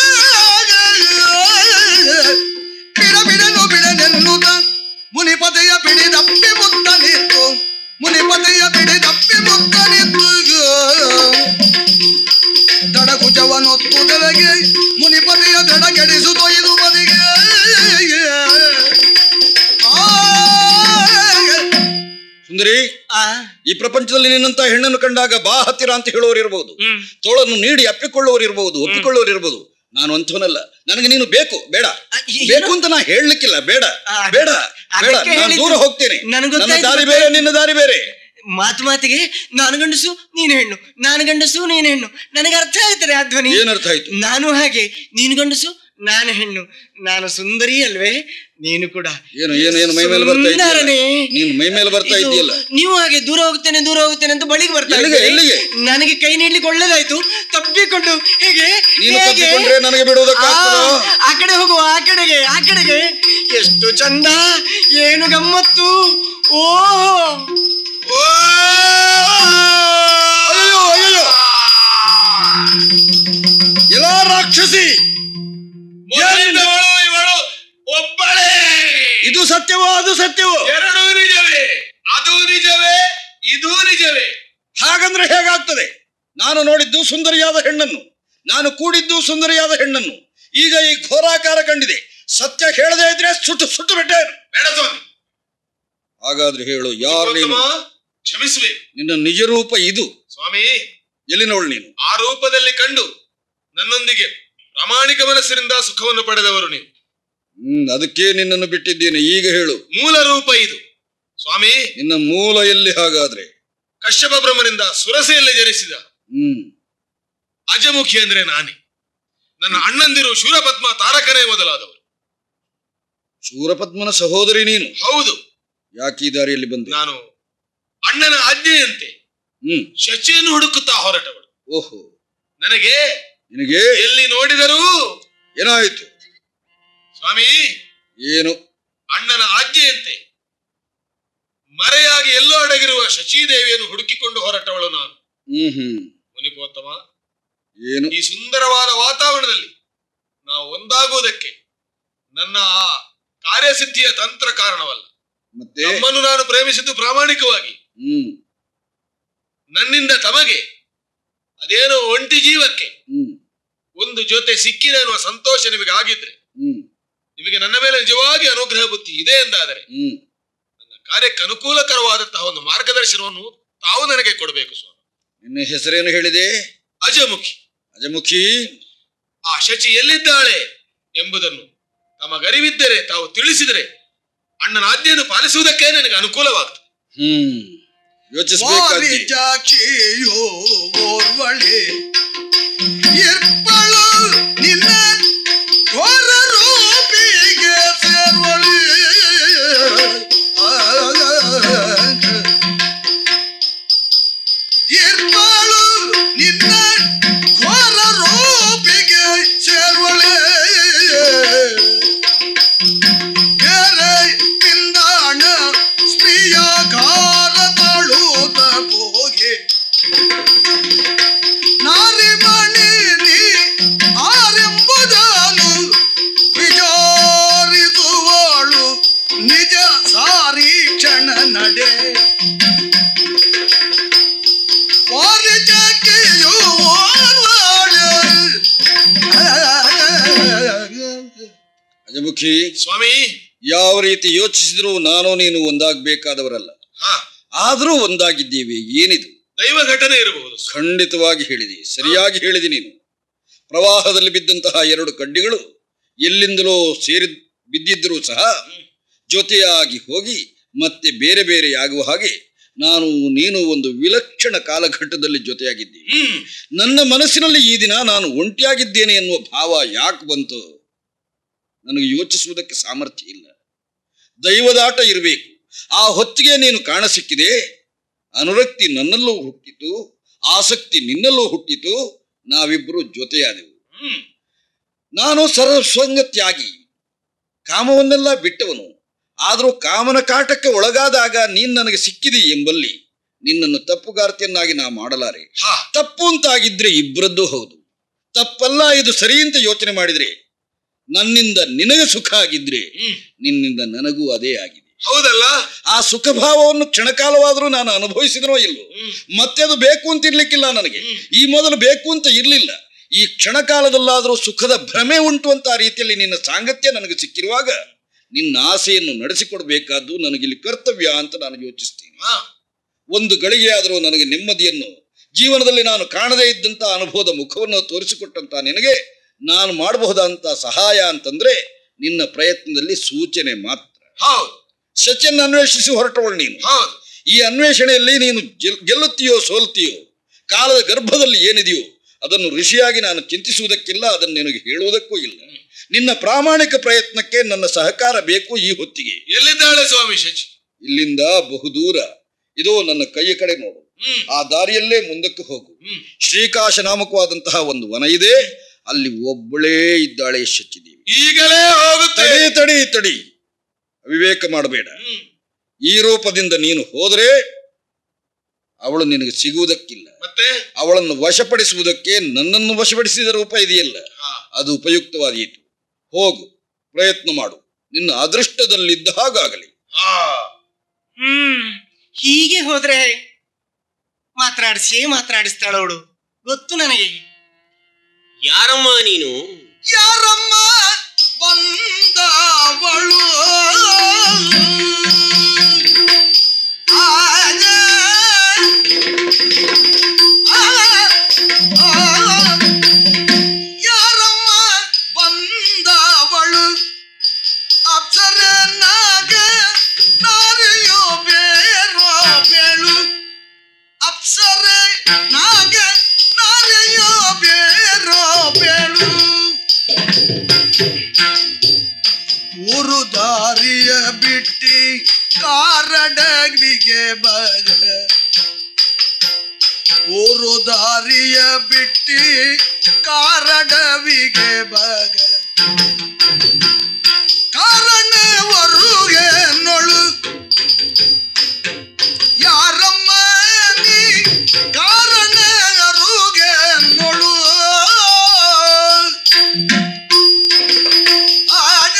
ಬಿಡ ಬಿಡಲು ಬಿಡನೆನ್ನುತ್ತ ಮುನಿಪದೆಯ ಬಿಡಿದಪ್ಪಿ ಮುತ್ತ ನಿತ್ತು ಮುನಿಪದೆಯ ಬಿಡಿದಪ್ಪಿ ಮುತ್ತ ನಿತ್ತು ದಡಕುಜವನೊತ್ತು ತೆಲಗೆ ಮುನಿಪದೆಯ ದಡ ಕೆಡಿಸು ತೊಯ್ದು ಬದಿಗೆ ಸುಂದರಿ ಆ, ಈ ಪ್ರಪಂಚದಲ್ಲಿ ನಿನ್ನಂತ ಹೆಣ್ಣನ್ನು ಕಂಡಾಗ ಬಾ ಹತ್ತಿರ ಅಂತ ಹೇಳುವವರು ಇರಬಹುದು ಹ್ಮ್ ತೋಳನ್ನು ನೀಡಿ ಅಪ್ಪಿಕೊಳ್ಳುವವರು ಇರಬಹುದು ಒಪ್ಪಿಕೊಳ್ಳುವವರು ಇರಬಹುದು ನಾನು ಅಂಥವನಲ್ಲ ನನಗೆ ನೀನು ಬೇಕು ಬೇಡ ಆ, ಏನು? ಬೇಕು ಅಂತ ನಾ ಹೇಳಲಿಕ್ಕಿಲ್ಲ ಬೇಡ ಆ, ಬೇಡ ಬೇಡ ಅದಕ್ಕೆ ನಾನು ಹೇಳಿದ್ದು. ದೂರ ಹೋಗ್ತೇನೆ ನನಗೆ ನನ್ನ ಗೊತ್ತಾಯ್ತು, ದಾರಿ ಬೇರೆ ನಿನ್ನ ದಾರಿ ಬೇರೆ ಮಾತು ಮಾತಿಗೆ ನಾನು ಗಂಡಸು ನೀನು ಹೆಣ್ಣು ನಾನು ಗಂಡಸು ನೀನು ಹೆಣ್ಣು ನನಗೆ ಅರ್ಥ ಆಯ್ತದೆ ಆ ಧ್ವನಿ ಏನರ್ಥ ಆಯ್ತು ನಾನು ಹಾಗೆ ನೀನು ಗಂಡಸು ನಾನು ಹೆಣ್ಣು ನಾನು ಸುಂದರಿ ಅಲ್ವೇ ನೀನು ಕೂಡ ಏನು ಏನು ಏನು ಮೈ ಮೇಲೆ ಬರ್ತಾ ಇದೆಯಲ್ಲ ಸುಂದರನೇ. ನೀನು ಮೈ ಮೇಲೆ ಬರ್ತಾ ಇದು ಇದೆಯಲ್ಲ ನೀವು ಹಾಗೆ ದೂರ ಹೋಗ್ತೇನೆ ದೂರ ಹೋಗ್ತೇನೆ ಅಂತ ಬಳಿಗೆ ಬರ್ತಾ ಎಲ್ಲಿಗೆ? ಇದ್ದೀರಿ. ಎಲ್ಲಿಗೆ? ನನಗೆ ಕೈ ನೀಡ್ಲಿಕ್ಕೆ ಒಳ್ಳೇದಾಯ್ತು ತಪ್ಪಿಕೊಂಡು ಹೇಗೆ ನೀನು ಹೇಗೆ? ತಪ್ಪಿಕೊಂಡ್ರೆ ನನಗೆ ಬಿಡುವುದಕ್ಕಾಗ್ತದೋ? ಆ, ಆ ಕಡೆ ಹೋಗುವ ಆ ಕಡೆಗೆ ಆ ಕಡೆಗೆ ಎಷ್ಟು ಚಂದ ಏನು ಗಮ್ಮತ್ತು ಓ ಅಯ್ಯೋ ಅಯ್ಯೋ ಎಲ್ಲ ರಾಕ್ಷಸಿ ಮೊದಲಿನವಳು ಇವಳು ಒಬ್ಬಳೇ ಇದು ಸತ್ಯವೋ ಅದು ಸತ್ಯವೋ ಎರಡೂ ನಿಜವೇ ಅದು ನಿಜವೇ ಇದು ನಿಜವೇ ಹಾಗಂದ್ರೆ ಹೇಗಾಗ್ತದೆ ನಾನು ನೋಡಿದ್ದು ಸುಂದರಿಯಾದ ಹೆಣ್ಣನ್ನು ನಾನು ಕೂಡಿದ್ದು ಸುಂದರಿಯಾದ ಹೆಣ್ಣನ್ನು ಈಗ ಈ ಘೋರಾಕಾರ ಕಂಡಿದೆ ಸತ್ಯ ಹೇಳದೇ ಇದ್ರೆ ಸುಟ್ಟು ಸುಟ್ಟು ಬಿಟ್ಟೆ ಬೇಡ ಸ್ವಾಮಿ ಹಾಗಾದ್ರೆ ಹೇಳು ಯಾರು ನೀನು ಉತ್ತಮ, ಕ್ಷಮಿಸುವೆ ನಿನ್ನ ನಿಜ ರೂಪ ಇದು ಸ್ವಾಮಿ ಎಲ್ಲಿನವಳು ನೀನು ಆ ರೂಪದಲ್ಲಿ ಕಂಡು ನನ್ನೊಂದಿಗೆ ಪ್ರಾಮಾಣಿಕ ಮನಸ್ಸಿನಿಂದ ಸುಖವನ್ನು ಪಡೆದವರು ನೀವು ಹ್ಮ್ ಅದಕ್ಕೆ ನಿನ್ನನ್ನು ಬಿಟ್ಟಿದ್ದೇನೆ ಈಗ ಹೇಳು ಮೂಲ ರೂಪ ಇದು ಸ್ವಾಮಿ ನಿನ್ನ ಮೂಲ ಎಲ್ಲಿ ಹಾಗಾದ್ರೆ ಕಶ್ಯಪ ಬ್ರಹ್ಮನಿಂದ ಸುರಸೆಯಲ್ಲಿ ಜನಿಸಿದ ಹ್ಮ್ ಅಜಮುಖಿ ಅಂದ್ರೆ ನಾನೇ ನನ್ನ ಅಣ್ಣಂದಿರು ಶೂರಪದ್ಮ ತಾರಕನೇ ಮೊದಲಾದವರು ಶೂರಪದ್ಮನ ಸಹೋದರಿ ನೀನು ಹೌದು ಯಾಕೆ ಈ ದಾರಿಯಲ್ಲಿ ಬಂದೆ ನಾನು ಅಣ್ಣನ ಆಜ್ಞೆಯಂತೆ ಹ್ಮ್ ಶಚಿಯನ್ನು ಹುಡುಕುತ್ತಾ ಹೊರಟವಳು ಓಹೋ ನನಗೆ ನಿನಗೆ ಎಲ್ಲಿ ನೋಡಿದರೂ ಏನಾಯ್ತು ಸ್ವಾಮಿ ಏನು ಅಣ್ಣನ ಆಜ್ಞೆಯಂತೆ ಮರೆಯಾಗಿ ಎಲ್ಲೋ ಅಡಗಿರುವ ಶಚೀದೇವಿಯನ್ನು ಹುಡುಕಿಕೊಂಡು ಹೊರಟವಳು ನಾನು ಹ್ಮ್ ಹ್ಮ್ ಮುನಿಪೋತ್ತಮ ಏನು ಈ ಸುಂದರವಾದ ವಾತಾವರಣದಲ್ಲಿ ನಾವು ಒಂದಾಗುವುದಕ್ಕೆ ನನ್ನ ಆ ಕಾರ್ಯಸಿದ್ಧಿಯ ತಂತ್ರ ಕಾರಣವಲ್ಲ ಮತ್ತೆ ನಮ್ಮನ್ನು ನಾನು ಪ್ರೇಮಿಸಿದ್ದು ಪ್ರಾಮಾಣಿಕವಾಗಿ ಹ್ಮ್ ನನ್ನಿಂದ ತಮಗೆ ಅದೇನೋ ಒಂಟಿ ಜೀವಕ್ಕೆ ಹ್ಮ್ ಒಂದು ಜೊತೆ ಸಿಕ್ಕಿದೆ ಅನ್ನುವ ಸಂತೋಷ ನಿಮಗೆ ಆಗಿದ್ರೆ ಹ್ಮ್ ನಿಮಗೆ ನನ್ನ ಮೇಲೆ ನಿಜವಾಗಿ ಅನುಗ್ರಹ ಬುದ್ಧಿ ಇದೆ ಎಂದಾದರೆ ಹ್ಮ್ ನನ್ನ ಕಾರ್ಯಕ್ಕೆ ಅನುಕೂಲಕರವಾದಂತಹ ಒಂದು ಮಾರ್ಗದರ್ಶನವನ್ನು ತಾವು ನನಗೆ ಕೊಡಬೇಕು ಸ್ವಾಮಿ ನಿನ್ನ ಹೆಸರೇನು ಹೇಳಿದೆ ಅಜಮುಖಿ ಅಜಮುಖಿ ಆ ಶಚಿ ಎಲ್ಲಿದ್ದಾಳೆ ಎಂಬುದನ್ನು ತಮಗರಿವಿದ್ದರೆ ತಾವು ತಿಳಿಸಿದರೆ ಅಣ್ಣನ ಆಜ್ಞೆಯನ್ನು ಪಾಲಿಸುವುದಕ್ಕೆ ನನಗೆ ಅನುಕೂಲವಾಗ್ತದೆ ಹ್ಮ್ ಯೋಚಿಸ್ಬೇಕಾಗಿ ವಾರಿಜಾಕ್ಷಿಯೋ ಓರ್ವಳೆ ಇರ್ಪಳು ನಿನ್ನ ಘೋರ ರೂಪಿಗೆ ಸೇರ್ವಳೆ ಇರ್ಪಳು ನಿನ್ನ ಘೋರ ರೂಪಿಗೆ ಸೇರ್ವಳೆ ಬೇರೆ ಪಿಂದಾಣ ಸ್ತ್ರೀಯ ಗಾರ ತಾಳೂತ ಹೋಗಿ ಶಚಿ ಸ್ವಾಮಿ ಯಾವ ರೀತಿ ಯೋಚಿಸಿದ್ರೂ ನಾನು ನೀನು ಒಂದಾಗಬೇಕಾದವರಲ್ಲ ಹಾ ಆದರೂ ಒಂದಾಗಿದ್ದೀವಿ ಏನಿದು ದೈವ ಘಟನೆ ಇರಬಹುದು ಖಂಡಿತವಾಗಿ ಹೇಳಿದಿ ಸರಿಯಾಗಿ ಹೇಳಿದಿ ನೀನು ಪ್ರವಾಹದಲ್ಲಿ ಬಿದ್ದಂತಹ ಎರಡು ಕಡ್ಡಿಗಳು ಎಲ್ಲಿಂದಲೋ ಸೇರಿ ಬಿದ್ದಿದ್ದರೂ ಸಹ ಜೊತೆಯಾಗಿ ಹೋಗಿ ಮತ್ತೆ ಬೇರೆ ಬೇರೆಯಾಗುವ ಹಾಗೆ ನಾನು ನೀನು ಒಂದು ವಿಲಕ್ಷಣ ಕಾಲಘಟ್ಟದಲ್ಲಿ ಜೊತೆಯಾಗಿದ್ದೀವಿ ಹ್ಮ್ ನನ್ನ ಮನಸ್ಸಿನಲ್ಲಿ ಈ ದಿನ ನಾನು ಒಂಟಿಯಾಗಿದ್ದೇನೆ ಎನ್ನುವ ಭಾವ ಯಾಕೆ ಬಂತು ನನಗೆ ಯೋಚಿಸುವುದಕ್ಕೆ ಸಾಮರ್ಥ್ಯ ಇಲ್ಲ ದೈವದಾಟ ಇರಬೇಕು ಆ ಹೊತ್ತಿಗೆ ನೀನು ಕಾಣಸಿಕ್ಕಿದೆ ಅನುರಕ್ತಿ ನನ್ನಲ್ಲೂ ಹುಟ್ಟಿತು ಆಸಕ್ತಿ ನಿನ್ನಲ್ಲೂ ಹುಟ್ಟಿತು ನಾವಿಬ್ಬರು ಜೊತೆಯಾದೆವು ಹ್ಮ್ ನಾನು ಸರ್ವಸಂಗತ್ಯಾಗಿ ಕಾಮವನ್ನೆಲ್ಲ ಬಿಟ್ಟವನು ಆದರೂ ಕಾಮನ ಕಾಟಕ್ಕೆ ಒಳಗಾದಾಗ ನೀನ್ ನನಗೆ ಸಿಕ್ಕಿದೆ ಎಂಬಲ್ಲಿ ನಿನ್ನನ್ನು ತಪ್ಪುಗಾರ್ತಿಯನ್ನಾಗಿ ನಾ ಮಾಡಲಾರೆ ಹಾ ತಪ್ಪು ಅಂತಾಗಿದ್ರೆ ಇಬ್ಬರದ್ದು ಹೌದು ತಪ್ಪಲ್ಲ ಇದು ಸರಿ ಅಂತ ಯೋಚನೆ ಮಾಡಿದ್ರೆ ನನ್ನಿಂದ ನಿನಗೆ ಸುಖ ಆಗಿದ್ರೆ ಹ್ಮ್ ನಿನ್ನಿಂದ ನನಗೂ ಅದೇ ಆಗಿದೆ ಹೌದಲ್ಲ ಆ ಸುಖ ಭಾವವನ್ನು ಕ್ಷಣಕಾಲವಾದರೂ ನಾನು ಅನುಭವಿಸಿದ್ರೋ ಇಲ್ಲೋ ಹ್ಮ್ ಮತ್ತೆ ಅದು ಬೇಕು ಅಂತ ಇರ್ಲಿಕ್ಕಿಲ್ಲ ನನಗೆ ಹ್ಮ್. ಈ ಮೊದಲು ಬೇಕು ಅಂತ ಇರ್ಲಿಲ್ಲ ಈ ಕ್ಷಣಕಾಲದಲ್ಲಾದರೂ ಸುಖದ ಭ್ರಮೆ ಉಂಟು ಅಂತ ಆ ರೀತಿಯಲ್ಲಿ ನಿನ್ನ ಸಾಂಗತ್ಯ ನನಗೆ ಸಿಕ್ಕಿರುವಾಗ ನಿನ್ನ ಆಸೆಯನ್ನು ನಡೆಸಿಕೊಡ್ಬೇಕಾದ್ದು ನನಗಿಲ್ಲಿ ಕರ್ತವ್ಯ ಅಂತ ನಾನು ಯೋಚಿಸ್ತೀನಿ ಹಾ ಒಂದು ಗಳಿಗೆ ಆದರೂ ನನಗೆ ನೆಮ್ಮದಿಯನ್ನು ಜೀವನದಲ್ಲಿ ನಾನು ಕಾಣದೇ ಇದ್ದಂತ ಅನುಭವದ ಮುಖವನ್ನು ತೋರಿಸಿಕೊಟ್ಟಂತ ನಿನಗೆ ನಾನು ಮಾಡಬಹುದಂತ ಸಹಾಯ ಅಂತಂದ್ರೆ ನಿನ್ನ ಪ್ರಯತ್ನದಲ್ಲಿ ಸೂಚನೆ ಮಾತ್ರ ಹೌದು ಸಚಿನ್ ಅನ್ವೇಷಿಸಿ ಹೊರಟವಳು ನೀನು ಹೌದು ಈ ಅನ್ವೇಷಣೆಯಲ್ಲಿ ನೀನು ಗೆಲ್- ಗೆಲ್ಲುತ್ತೀಯೋ ಸೋಲ್ತೀಯೋ ಕಾಲದ ಗರ್ಭದಲ್ಲಿ ಏನಿದೆಯೋ ಅದನ್ನು ಋಷಿಯಾಗಿ ನಾನು ಚಿಂತಿಸುವುದಕ್ಕಿಲ್ಲ ಅದನ್ನು ನಿನಗೆ ಹೇಳುವುದಕ್ಕೂ ಇಲ್ಲ ನಿನ್ನ ಪ್ರಾಮಾಣಿಕ ಪ್ರಯತ್ನಕ್ಕೆ ನನ್ನ ಸಹಕಾರ ಬೇಕು ಈ ಹೊತ್ತಿಗೆ ಎಲ್ಲಿದ್ದಾಳೆ ಸ್ವಾಮಿ ಶಚಿ ಇಲ್ಲಿಂದ ಬಹುದೂರ ಇದೋ ನನ್ನ ಕೈಯ ಕಡೆ ನೋಡು ಹ್ಮ್ ಆ ದಾರಿಯಲ್ಲೇ ಮುಂದಕ್ಕೆ ಹೋಗು ಹ್ಮ್ ಶ್ರೀಕಾಶ ನಾಮಕವಾದಂತಹ ಒಂದು ವನ ಇದೆ ಅಲ್ಲಿ ಒಬ್ಬಳೇ ಇದ್ದಾಳೆ ಶಚಿದೇವಿ ಈಗಲೇ ಹೋಗುತ್ತೆ ತಡಿ ತಡಿ ತಡಿ ಅವಿವೇಕ ಮಾಡಬೇಡ ಹ್ಮ್ ಈ ರೂಪದಿಂದ ನೀನು ಹೋದರೆ ಅವಳು ನಿನಗೆ ಸಿಗುವುದಕ್ಕಿಲ್ಲ ಮತ್ತೆ ಅವಳನ್ನು ವಶಪಡಿಸುವುದಕ್ಕೆ ನನ್ನನ್ನು ವಶಪಡಿಸಿದ ರೂಪ ಇದೆಯಲ್ಲ ಹಾ ಅದು ಉಪಯುಕ್ತವಾದೀತು ಹೋಗು ಪ್ರಯತ್ನ ಮಾಡು ನಿನ್ನ ಅದೃಷ್ಟದಲ್ಲಿದ್ದ ಹಾಗಾಗಲಿ ಹಾ ಹ್ಮ್ ಹೀಗೆ ಹೋದ್ರೆ ಮಾತಾಡಿಸಿ ಮಾತಾಡಿಸ್ತಾಳ ಅವಳು ಗೊತ್ತು ನನಗೆ ಯಾರಮ್ಮ ನೀನು ಯಾರಮ್ಮ ಬಂದವಳು ಆಗ ಆ, ಆ, ಯಾರಮ್ಮ ಬಂದವಳು ಅಪ್ಸರನಾಗ ನಾರಿಯೋ ಬೇರೋ ಬೇಳು ಅಪ್ಸರೆ ನಾಗ ನಾರಿಯೋ ಬೇರೋ ಬೇಳು ಊರು ದಾರಿಯ ಬಿಟ್ಟಿ ಕಾರಡಗಿಗೆ ಬಗ ಊರು ದಾರಿಯ ಬಿಟ್ಟಿ ಕಾರಡವಿಗೆ ಬಗ ಕಾರಣವರುಗೆ ನೊಳು ಯಾರಮ್ಮ ನೀ ಕಾರಣರುಗೆ ನೊಳು ಆಗ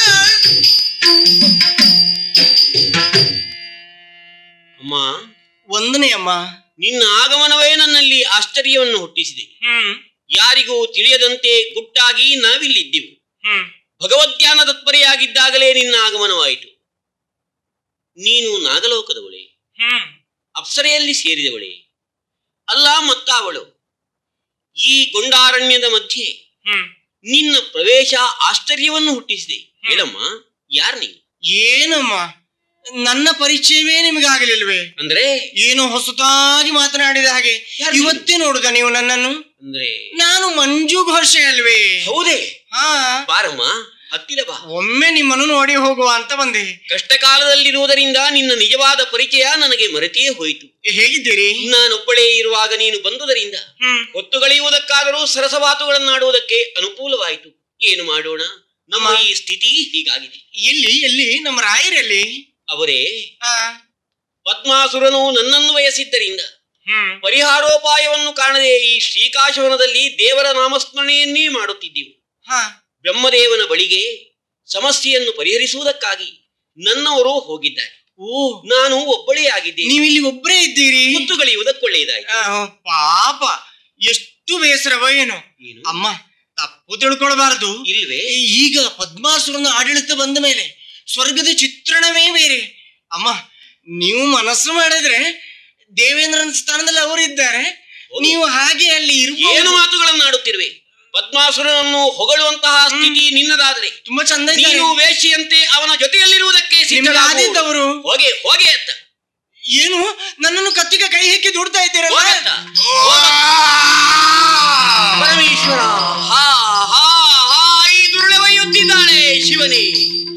ಅಮ್ಮ ಒಂದನೇ ಅಮ್ಮ ನಿನ್ನ ಆಗಮನವೇ ನನ್ನಲ್ಲಿ ಆಶ್ಚರ್ಯವನ್ನು ಹುಟ್ಟಿಸಿದೆ ಹ್ಮ್ ಯಾರಿಗೂ ತಿಳಿಯದಂತೆ ಗುಟ್ಟಾಗಿ ನಾವಿಲ್ಲಿದ್ದೆವು ಹ್ಮ್ ಭಗವದ್ಧ್ಯಾನ ತತ್ಪರೆಯಾಗಿದ್ದಾಗಲೇ ನಿನ್ನ ಆಗಮನವಾಯಿತು ನೀನು ನಾಗಲೋಕದವಳೆ ಹ್ಮ್ ಅಪ್ಸರೆಯಲ್ಲಿ ಸೇರಿದವಳೆ ಅಲ್ಲ ಮತ್ತಾವಳು ಈ ಗೊಂಡಾರಣ್ಯದ ಮಧ್ಯೆ ಹ್ಮ್ ನಿನ್ನ ಪ್ರವೇಶ ಆಶ್ಚರ್ಯವನ್ನು ಹುಟ್ಟಿಸಿದೆ ಹೇಳಮ್ಮ ಯಾರು ನೀನು ಏನಮ್ಮ ನನ್ನ ಪರಿಚಯವೇ ನಿಮಗಾಗಲಿಲ್ವೇ ಅಂದ್ರೆ ಏನು ಹೊಸತಾಗಿ ಮಾತನಾಡಿದ ಹಾಗೆ ಯಾರು ನೀವು? ಇವತ್ತೇ ನೋಡುದ ನೀವು ನನ್ನನ್ನು ಅಂದ್ರೆ ನಾನು ಮಂಜು ಘೋಷೆ ಅಲ್ವೇ ಹೌದೇ ಹಾ ಬಾರಮ್ಮ ಹತ್ತಿರ ಬಾ ಒಮ್ಮೆ ನಿಮ್ಮನ್ನು ನೋಡಿ ಹೋಗುವ ಅಂತ ಬಂದೆ ಕಷ್ಟ ಕಾಲದಲ್ಲಿರುವುದರಿಂದ ನಿನ್ನ ನಿಜವಾದ ಪರಿಚಯ ನನಗೆ ಮರೆತೇ ಹೋಯಿತು ಹೇಗಿದ್ದೀರಿ ನಾನೊಬ್ಬಳೇ ಇರುವಾಗ ನೀನು ಬಂದುದರಿಂದ ಹ್ಮ್ ಹೊತ್ತುಗಳೆಯುವುದಕ್ಕಾದರೂ ಸರಸವಾತುಗಳನ್ನಾಡುವುದಕ್ಕೆ ಅನುಕೂಲವಾಯಿತು ಏನು ಮಾಡೋಣ ನಮ್ಮ ಈ ಸ್ಥಿತಿ ಹೀಗಾಗಿದೆ ಎಲ್ಲಿ ಎಲ್ಲಿ ನಮ್ಮ ರಾಯರಲ್ಲಿ ಅವರೇ ಆ, ಪದ್ಮಾಸುರನು ನನ್ನನ್ನು ವಯಸ್ಸಿದ್ದರಿಂದ ಹ್ಮ್ ಪರಿಹಾರೋಪಾಯವನ್ನು ಕಾಣದೆ ಈ ಶ್ರೀಕಾಶವನದಲ್ಲಿ ದೇವರ ನಾಮಸ್ಮರಣೆಯನ್ನೇ ಮಾಡುತ್ತಿದ್ದೆವು ಹಾ ಬ್ರಹ್ಮದೇವನ ಬಳಿಗೆ ಸಮಸ್ಯೆಯನ್ನು ಪರಿಹರಿಸುವುದಕ್ಕಾಗಿ ನನ್ನವರು ಹೋಗಿದ್ದಾರೆ ಓ ನಾನು ಒಬ್ಬಳೇ ಆಗಿದ್ದೇನೆ ನೀವಿಲ್ಲಿ ಒಬ್ಬರೇ ಇದ್ದೀರಿ ಹೊತ್ತುಗಳೆಯುವುದಕ್ಕೊಳ್ಳೆಯದಾಯಿತು ಆ, ಪಾಪ ಎಷ್ಟು ಬೇಸರವ ಏನು ಏನು ಅಮ್ಮ ತಪ್ಪ ತಪ್ಪು ತಿಳ್ಕೊಳ್ಬಾರದು ಇಲ್ವೇ ಈಗ ಪದ್ಮಾಸುರನ ಆಡಳಿತ ಬಂದ ಮೇಲೆ ಸ್ವರ್ಗದ ಚಿತ್ರಣವೇ ಬೇರೆ ಅಮ್ಮ ನೀವು ಮನಸ್ಸು ಮಾಡಿದ್ರೆ ದೇವೇಂದ್ರನ ಸ್ಥಾನದಲ್ಲಿ ಅವರು ಇದ್ದಾರೆ ನೀವು ಹಾಗೆ ಅಲ್ಲಿ ಏನು ಇರ್ಬೋದು ಮಾತುಗಳನ್ನು ಆಡುತ್ತಿರುವೆ ಪದ್ಮಾಸುರನನ್ನು ಹೊಗಳುವಂತಹ ಸ್ಥಿತಿ ನಿನ್ನದಾದರೆ ತುಂಬಾ ಚಂದ ಇದ್ದಾರೆ ನೀನು ವೇಷಿಯಂತೆ ಅವನ ಜೊತೆಯಲ್ಲಿರುವುದಕ್ಕೆ ಸಿದ್ಧರಾಗು. ನಿಮಗಾದಿದ್ದವರು ಹೋಗೆ ಹೋಗೆ ಅತ್ತ ಏನು ನನ್ನನ್ನು ಕತ್ತಿಗೆ ಕೈ ಹಾಕಿ ದುಡ್ತಾ ಇದ್ದೀರಲ್ಲ ಹೋಗತ್ತ ಹೋಗತ್ತ. ಪರಮೇಶ್ವರ ಹಾ ಹಾ ಹಾ ಈ ದುರುಳೆ ಒಯ್ಯುತ್ತಿದ್ದಾಳೆ ಶಿವನೇ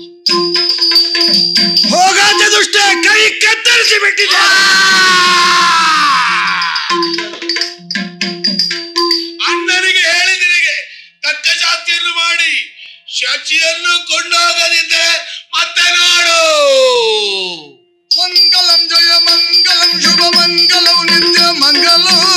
ಹೋಗಾದ ದುಷ್ಟ ಕೈ ಕತ್ತರಿಸಿ ಬಿಟ್ಟಿದೆ ಅಣ್ಣನಿಗೆ ಹೇಳಿದಿರಿಗೆ ತಕ್ಕ ಜಾತಿಯನ್ನು ಮಾಡಿ ಶಚಿಯನ್ನು ಕೊಂಡೋಗದಿದ್ದರೆ ಮತ್ತೆ ನೋಡು ಮಂಗಲಂ ಜಯ ಮಂಗಲಂ ಶುಭ ಮಂಗಲಂ ನಿತ್ಯ ಮಂಗಲಂ